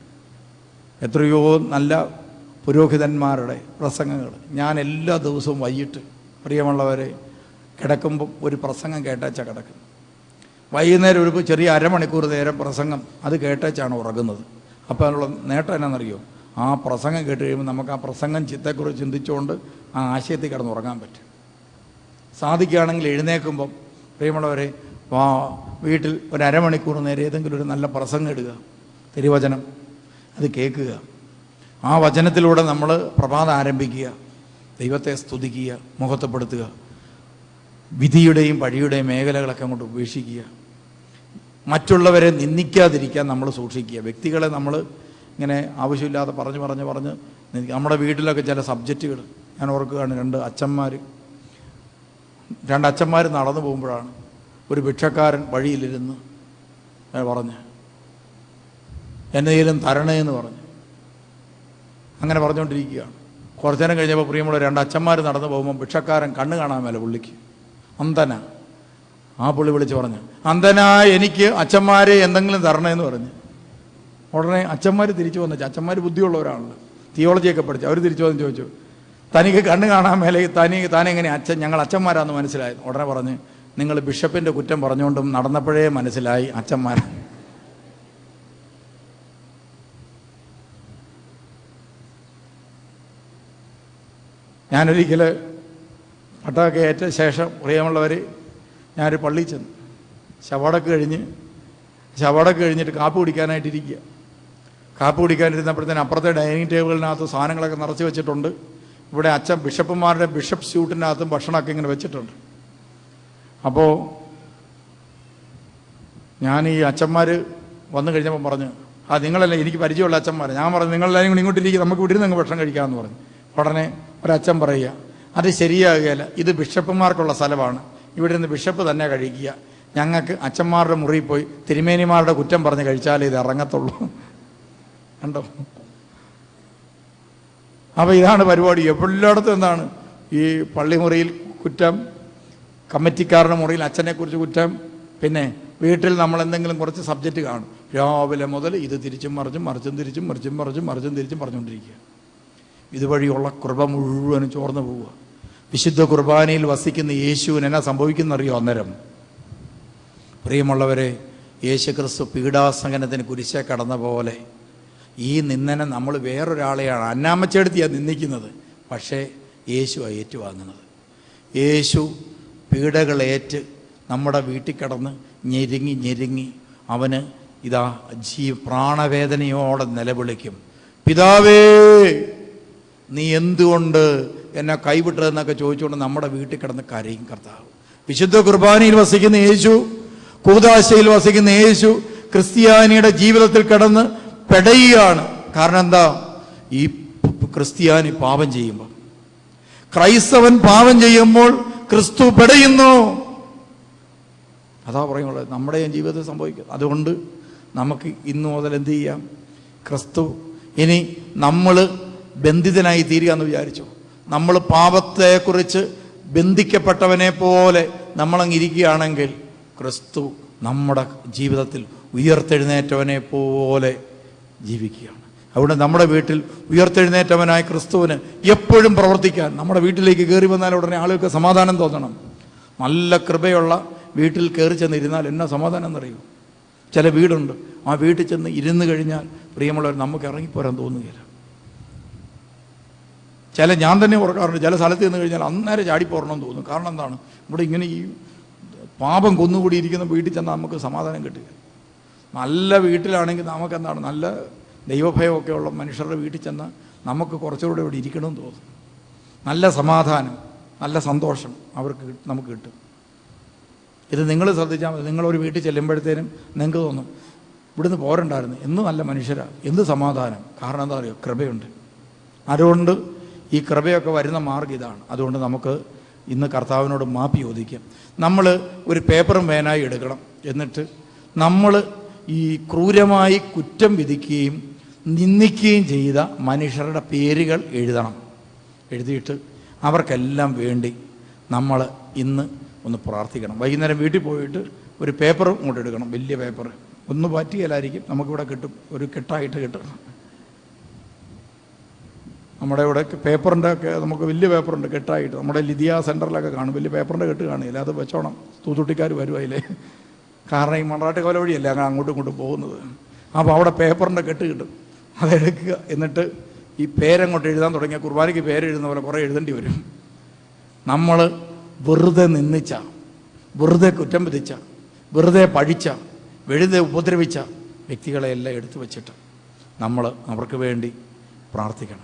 A: എത്രയോ നല്ല പുരോഹിതന്മാരുടെ പ്രസംഗങ്ങൾ ഞാൻ എല്ലാ ദിവസവും വൈകിട്ട് പ്രിയമുള്ളവരെ കിടക്കുമ്പോൾ ഒരു പ്രസംഗം കേട്ടേച്ചാ കിടക്കും വൈകുന്നേരം ഒരു ചെറിയ അരമണിക്കൂർ നേരം പ്രസംഗം അത് കേട്ടേച്ചാണ് ഉറങ്ങുന്നത് അപ്പോൾ അതിനുള്ള നേട്ടം എന്നാണെന്നറിയോ ആ പ്രസംഗം കേട്ട് കഴിയുമ്പോൾ നമുക്ക് ആ പ്രസംഗം ചിത്തെക്കുറിച്ച് ചിന്തിച്ചുകൊണ്ട് ആ ആശയത്തിൽ കിടന്ന് ഉറങ്ങാൻ പറ്റും സാധിക്കുകയാണെങ്കിൽ എഴുന്നേൽക്കുമ്പം പ്രിയമുള്ളവരെ വാ വീട്ടിൽ ഒരു അരമണിക്കൂർ നേരം ഏതെങ്കിലും ഒരു നല്ല പ്രസംഗം ഇടുക തിരുവചനം അത് കേൾക്കുക ആ വചനത്തിലൂടെ നമ്മൾ പ്രഭാതം ആരംഭിക്കുക ദൈവത്തെ സ്തുതിക്കുക മുഖത്തപ്പെടുത്തുക വിധിയുടെയും പഴിയുടെയും മേഖലകളൊക്കെ അങ്ങോട്ട് ഉപേക്ഷിക്കുക മറ്റുള്ളവരെ നിന്ദിക്കാതിരിക്കാൻ നമ്മൾ സൂക്ഷിക്കുക വ്യക്തികളെ നമ്മൾ ഇങ്ങനെ ആവശ്യമില്ലാതെ പറഞ്ഞു പറഞ്ഞ് പറഞ്ഞ് നിന്ദിക്കുക. നമ്മുടെ വീട്ടിലൊക്കെ ചില സബ്ജക്റ്റുകൾ ഞാൻ ഓർക്കുകയാണ് രണ്ട് അച്ഛന്മാർ രണ്ട് അച്ഛന്മാർ നടന്നു പോകുമ്പോഴാണ് ഒരു ഭിക്ഷക്കാരൻ വഴിയിലിരുന്ന് അയാൾ പറഞ്ഞ് എന്നേലും തരണേ എന്ന് പറഞ്ഞു അങ്ങനെ പറഞ്ഞുകൊണ്ടിരിക്കുകയാണ് കുറച്ചു നേരം കഴിഞ്ഞപ്പോൾ പ്രിയമുള്ള രണ്ട് അച്ഛന്മാർ നടന്നു പോകുമ്പോൾ ഭിക്ഷക്കാരൻ കണ്ണ് കാണാൻ മേല പുള്ളിക്ക് അന്തന ആ പുള്ളി വിളിച്ച് പറഞ്ഞു അന്തന എനിക്ക് അച്ഛന്മാരെ എന്തെങ്കിലും തരണേന്ന് പറഞ്ഞു ഉടനെ അച്ഛന്മാർ തിരിച്ചു വന്നു അച്ഛന്മാർ ബുദ്ധിയുള്ളവരാണല്ലോ തിയോളജിയൊക്കെ പഠിച്ചു അവർ തിരിച്ചു വന്ന് ചോദിച്ചു തനിക്ക് കണ്ണ് കാണാൻ മേലെ തനി താനെങ്ങനെ അച്ഛൻ ഞങ്ങൾ അച്ഛന്മാരാന്ന് മനസ്സിലായത് ഉടനെ പറഞ്ഞ് നിങ്ങൾ ബിഷപ്പിൻ്റെ കുറ്റം പറഞ്ഞുകൊണ്ടും നടന്നപ്പോഴേ മനസ്സിലായി അച്ഛന്മാർ ഞാനൊരിക്കൽ പട്ടമൊക്കെ ഏറ്റ ശേഷം പ്രിയമുള്ളവർ ഞാനൊരു പള്ളിയിൽ ചെന്നു ശവടക്ക് കഴിഞ്ഞ് ശവടക്ക് കഴിഞ്ഞിട്ട് കാപ്പ് കുടിക്കാനായിട്ടിരിക്കുക കാപ്പ് കുടിക്കാനിരുന്നപ്പോഴത്തേന് അപ്പുറത്തെ ഡൈനിങ് ടേബിളിനകത്ത് സാധനങ്ങളൊക്കെ നിറച്ച് വെച്ചിട്ടുണ്ട് ഇവിടെ അച്ഛൻ ബിഷപ്പുമാരുടെ ബിഷപ്പ് സ്യൂട്ടിനകത്തും ഭക്ഷണമൊക്കെ ഇങ്ങനെ വെച്ചിട്ടുണ്ട് അപ്പോൾ ഞാൻ ഈ അച്ഛന്മാർ വന്നു കഴിഞ്ഞപ്പോൾ പറഞ്ഞു ആ നിങ്ങളല്ല എനിക്ക് പരിചയമുള്ള അച്ഛന്മാർ ഞാൻ പറഞ്ഞു നിങ്ങളെല്ലാവരും കൂടി ഇങ്ങോട്ടിരിക്കും നമുക്ക് ഇവിടെ നിന്ന് ഭക്ഷണം കഴിക്കാമെന്ന് പറഞ്ഞു ഉടനെ ഒരച്ഛൻ പറയുക അത് ശരിയാകുകയില്ല ഇത് ബിഷപ്പുമാർക്കുള്ള സ്ഥലമാണ് ഇവിടെ നിന്ന് ബിഷപ്പ് തന്നെ കഴിക്കുക ഞങ്ങൾക്ക് അച്ഛന്മാരുടെ മുറിയിൽ പോയി തിരുമേനിമാരുടെ കുറ്റം പറഞ്ഞ് കഴിച്ചാലേ ഇത് ഇറങ്ങത്തുള്ളൂ കണ്ടോ അപ്പോൾ ഇതാണ് പരിപാടി എല്ലായിടത്തും എന്താണ് ഈ പള്ളിമുറിയിൽ കുറ്റം കമ്മിറ്റിക്കാരുടെ മുറിയിൽ അച്ഛനെക്കുറിച്ച് കുറ്റം പിന്നെ വീട്ടിൽ നമ്മൾ എന്തെങ്കിലും കുറച്ച് സബ്ജക്റ്റ് കാണും രാവിലെ മുതൽ ഇത് തിരിച്ചും മറിച്ചും മറിച്ചും തിരിച്ചും മറിച്ചും മറിച്ചും മറിച്ചും തിരിച്ചും പറഞ്ഞുകൊണ്ടിരിക്കുക ഇതുവഴിയുള്ള കൃപ മുഴുവനും ചോർന്നു പോവുക വിശുദ്ധ കുർബാനയിൽ വസിക്കുന്ന യേശുവിന് എന്നാ സംഭവിക്കുന്നറിയോ അന്നേരം പ്രിയമുള്ളവരെ യേശുക്രിസ്തു പീഡാസഹനത്തിന് കുരിശെ കടന്ന പോലെ ഈ നിന്ദനം നമ്മൾ വേറൊരാളെയാണ് അന്നാമ്മച്ചെടുത്തിയാണ് നിന്ദിക്കുന്നത് പക്ഷേ യേശു ഏറ്റുവാങ്ങുന്നത് യേശു പീഡകളേറ്റ് നമ്മുടെ വീട്ടിൽ കിടന്ന് ഞെരുങ്ങി ഞെരുങ്ങി അവന് ഇതാ ജീ പ്രാണവേദനയോടെ നിലവിളിക്കും പിതാവേ നീ എന്തുകൊണ്ട് എന്നെ കൈവിട്ടതെന്നൊക്കെ ചോദിച്ചുകൊണ്ട് നമ്മുടെ വീട്ടിൽ കിടന്ന് കരയും കർത്താവ് വിശുദ്ധ കുർബാനയിൽ വസിക്കുന്ന യേശു കൂതാശയിൽ വസിക്കുന്ന യേശു ക്രിസ്ത്യാനിയുടെ ജീവിതത്തിൽ കിടന്ന് പെടയുകയാണ് കാരണം എന്താ ഈ ക്രിസ്ത്യാനി പാപം ചെയ്യുമ്പോൾ ക്രൈസ്തവൻ പാപം ചെയ്യുമ്പോൾ ക്രിസ്തു പെടയുന്നു അതാ പറയുന്നത് നമ്മുടെ ജീവിതത്തിൽ സംഭവിക്കും അതുകൊണ്ട് നമുക്ക് ഇന്നു മുതൽ എന്ത് ചെയ്യാം ക്രിസ്തു ഇനി നമ്മൾ ബന്ധിതനായി തീരുക എന്ന് വിചാരിച്ചു നമ്മൾ പാപത്തെക്കുറിച്ച് ബന്ധിക്കപ്പെട്ടവനെ പോലെ നമ്മളങ്ങ് ഇരിക്കുകയാണെങ്കിൽ ക്രിസ്തു നമ്മുടെ ജീവിതത്തിൽ ഉയർത്തെഴുന്നേറ്റവനെ പോലെ ജീവിക്കുകയാണ് അതുകൊണ്ട് നമ്മുടെ വീട്ടിൽ ഉയർത്തെഴുന്നേറ്റവനായ ക്രിസ്തുവിന് എപ്പോഴും പ്രവർത്തിക്കാൻ നമ്മുടെ വീട്ടിലേക്ക് കയറി വന്നാൽ ഉടനെ ആളുകൾക്ക് സമാധാനം തോന്നണം നല്ല കൃപയുള്ള വീട്ടിൽ കയറി ചെന്ന് ഇരുന്നാൽ എന്നാ സമാധാനം എന്നറിയൂ ചില വീടുണ്ട് ആ വീട്ടിൽ ചെന്ന് ഇരുന്ന് കഴിഞ്ഞാൽ പ്രിയമുള്ളവർ നമുക്ക് ഇറങ്ങിപ്പോരാൻ തോന്നുകയില്ല ചില ഞാൻ തന്നെ ഓർക്കാറുണ്ട് ചില സ്ഥലത്ത് നിന്ന് കഴിഞ്ഞാൽ അന്നേരം ചാടിപ്പോരണമെന്ന് തോന്നും കാരണം എന്താണ് ഇവിടെ ഇങ്ങനെ ഈ പാപം കൊന്നുകൂടിയിരിക്കുന്ന വീട്ടിൽ ചെന്നാൽ നമുക്ക് സമാധാനം കിട്ടുക നല്ല വീട്ടിലാണെങ്കിൽ നമുക്കെന്താണ് നല്ല ദൈവഭയമൊക്കെ ഉള്ള മനുഷ്യരുടെ വീട്ടിൽ ചെന്ന് നമുക്ക് കുറച്ചുകൂടെ ഇവിടെ ഇരിക്കണമെന്ന് തോന്നും നല്ല സമാധാനം നല്ല സന്തോഷം അവർക്ക് കി- നമുക്ക് കിട്ടും ഇത് നിങ്ങൾ ശ്രദ്ധിച്ചാൽ മതി നിങ്ങളൊരു വീട്ടിൽ ചെല്ലുമ്പോഴത്തേനും നിങ്ങൾക്ക് തോന്നും ഇവിടുന്ന് പോരണ്ടായിരുന്നു എന്ത് നല്ല മനുഷ്യരാ എന്ത് സമാധാനം കാരണം എന്താ പറയുക കൃപയുണ്ട് അതുകൊണ്ട് ഈ കൃപയൊക്കെ വരുന്ന മാർഗ്ഗം ഇതാണ് അതുകൊണ്ട് നമുക്ക് ഇന്ന് കർത്താവിനോട് മാപ്പി ചോദിക്കാം നമ്മൾ ഒരു പേപ്പറും പേനായി എടുക്കണം എന്നിട്ട് നമ്മൾ ഈ ക്രൂരമായി കുറ്റം വിധിക്കുകയും നിന്ദിക്കുകയും ചെയ്ത മനുഷ്യരുടെ പേരുകൾ എഴുതണം എഴുതിയിട്ട് അവർക്കെല്ലാം വേണ്ടി നമ്മൾ ഇന്ന് ഒന്ന് പ്രാർത്ഥിക്കണം വൈകുന്നേരം വീട്ടിൽ പോയിട്ട് ഒരു പേപ്പർ ഇങ്ങോട്ട് എടുക്കണം വലിയ പേപ്പർ ഒന്ന് പറ്റിയല്ലായിരിക്കും നമുക്കിവിടെ കിട്ടും ഒരു കെട്ടായിട്ട് കിട്ടും നമ്മുടെ ഇവിടെ പേപ്പറിൻ്റെ ഒക്കെ നമുക്ക് വലിയ പേപ്പറുണ്ട് കെട്ടായിട്ട് നമ്മുടെ ലിതിയ സെൻറ്ററിലൊക്കെ കാണും വലിയ പേപ്പറിൻ്റെ കെട്ട് കാണില്ല അത് വെച്ചോണം തൂത്തുട്ടിക്കാർ വരും അതിലെ കാരണം ഈ മണ്ണാട്ട് കോല വഴിയല്ലേ അങ്ങനെ അങ്ങോട്ടും ഇങ്ങോട്ടും പോകുന്നത് അപ്പോൾ അവിടെ പേപ്പറിൻ്റെ കെട്ട് കിട്ടും അതെടുക്കുക എന്നിട്ട് ഈ പേരങ്ങോട്ട് എഴുതാൻ തുടങ്ങിയ കുർബാനയ്ക്ക് പേര് എഴുതുന്ന പോലെ കുറേ എഴുതേണ്ടി വരും നമ്മൾ വെറുതെ നിന്ദിച്ച വെറുതെ കുറ്റം വിധിച്ച വെറുതെ പഴിച്ച വെറുതെ ഉപദ്രവിച്ച വ്യക്തികളെയെല്ലാം എടുത്തു വച്ചിട്ട് നമ്മൾ അവർക്ക് വേണ്ടി പ്രാർത്ഥിക്കണം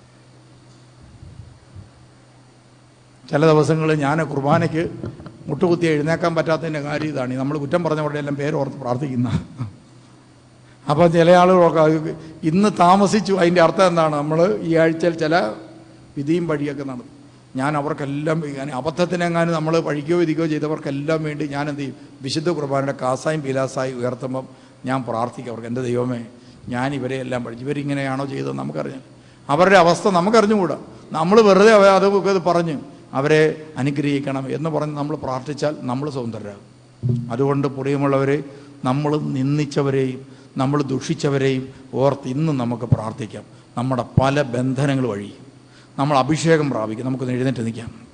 A: ചില ദിവസങ്ങളിൽ ഞാൻ കുർബാനയ്ക്ക് മുട്ടുകുത്തി എഴുന്നേക്കാൻ പറ്റാത്തതിൻ്റെ കാര്യം ഇതാണ് നമ്മൾ കുറ്റം പറഞ്ഞ എല്ലാം പേര് ഓർത്ത് പ്രാർത്ഥിക്കുന്ന അപ്പോൾ ചില ആളുകളൊക്കെ അത് ഇന്ന് താമസിച്ചു അതിൻ്റെ അർത്ഥം എന്താണ് നമ്മൾ ഈ ആഴ്ചയിൽ ചില വിധിയും വഴിയൊക്കെ നടന്നു ഞാൻ അവർക്കെല്ലാം ഞാൻ അബദ്ധത്തിനെങ്ങാനും നമ്മൾ പഴിക്കുകയോ വിധിക്കുകയോ ചെയ്തവർക്കെല്ലാം വേണ്ടി ഞാൻ എന്ത് ചെയ്യും വിശുദ്ധ കുർബാനയുടെ കാസായും പീലാസായും ഉയർത്തുമ്പം ഞാൻ പ്രാർത്ഥിക്കും അവർക്ക് എൻ്റെ ദൈവമേ ഞാൻ ഇവരെ എല്ലാം പഠിച്ചു ഇവരിങ്ങനെയാണോ ചെയ്തത് നമുക്കറിയാം അവരുടെ അവസ്ഥ നമുക്കറിഞ്ഞുകൂടാ നമ്മൾ വെറുതെ അവ- അതൊക്കെ ഇത് പറഞ്ഞ് അവരെ അനുഗ്രഹിക്കണം എന്ന് പറഞ്ഞ് നമ്മൾ പ്രാർത്ഥിച്ചാൽ നമ്മൾ സ്വതന്ത്രരാകും അതുകൊണ്ട് പ്രിയമുള്ളവരെ നമ്മൾ നിന്ദിച്ചവരെയും നമ്മൾ ദുഷിച്ചവരെയും ഓർത്ത് ഇന്ന് നമുക്ക് പ്രാർത്ഥിക്കാം നമ്മുടെ പല ബന്ധനങ്ങൾ വഴി നമ്മൾ അഭിഷേകം പ്രാപിക്കും നമുക്കൊന്ന് എഴുന്നേറ്റ് നിൽക്കാം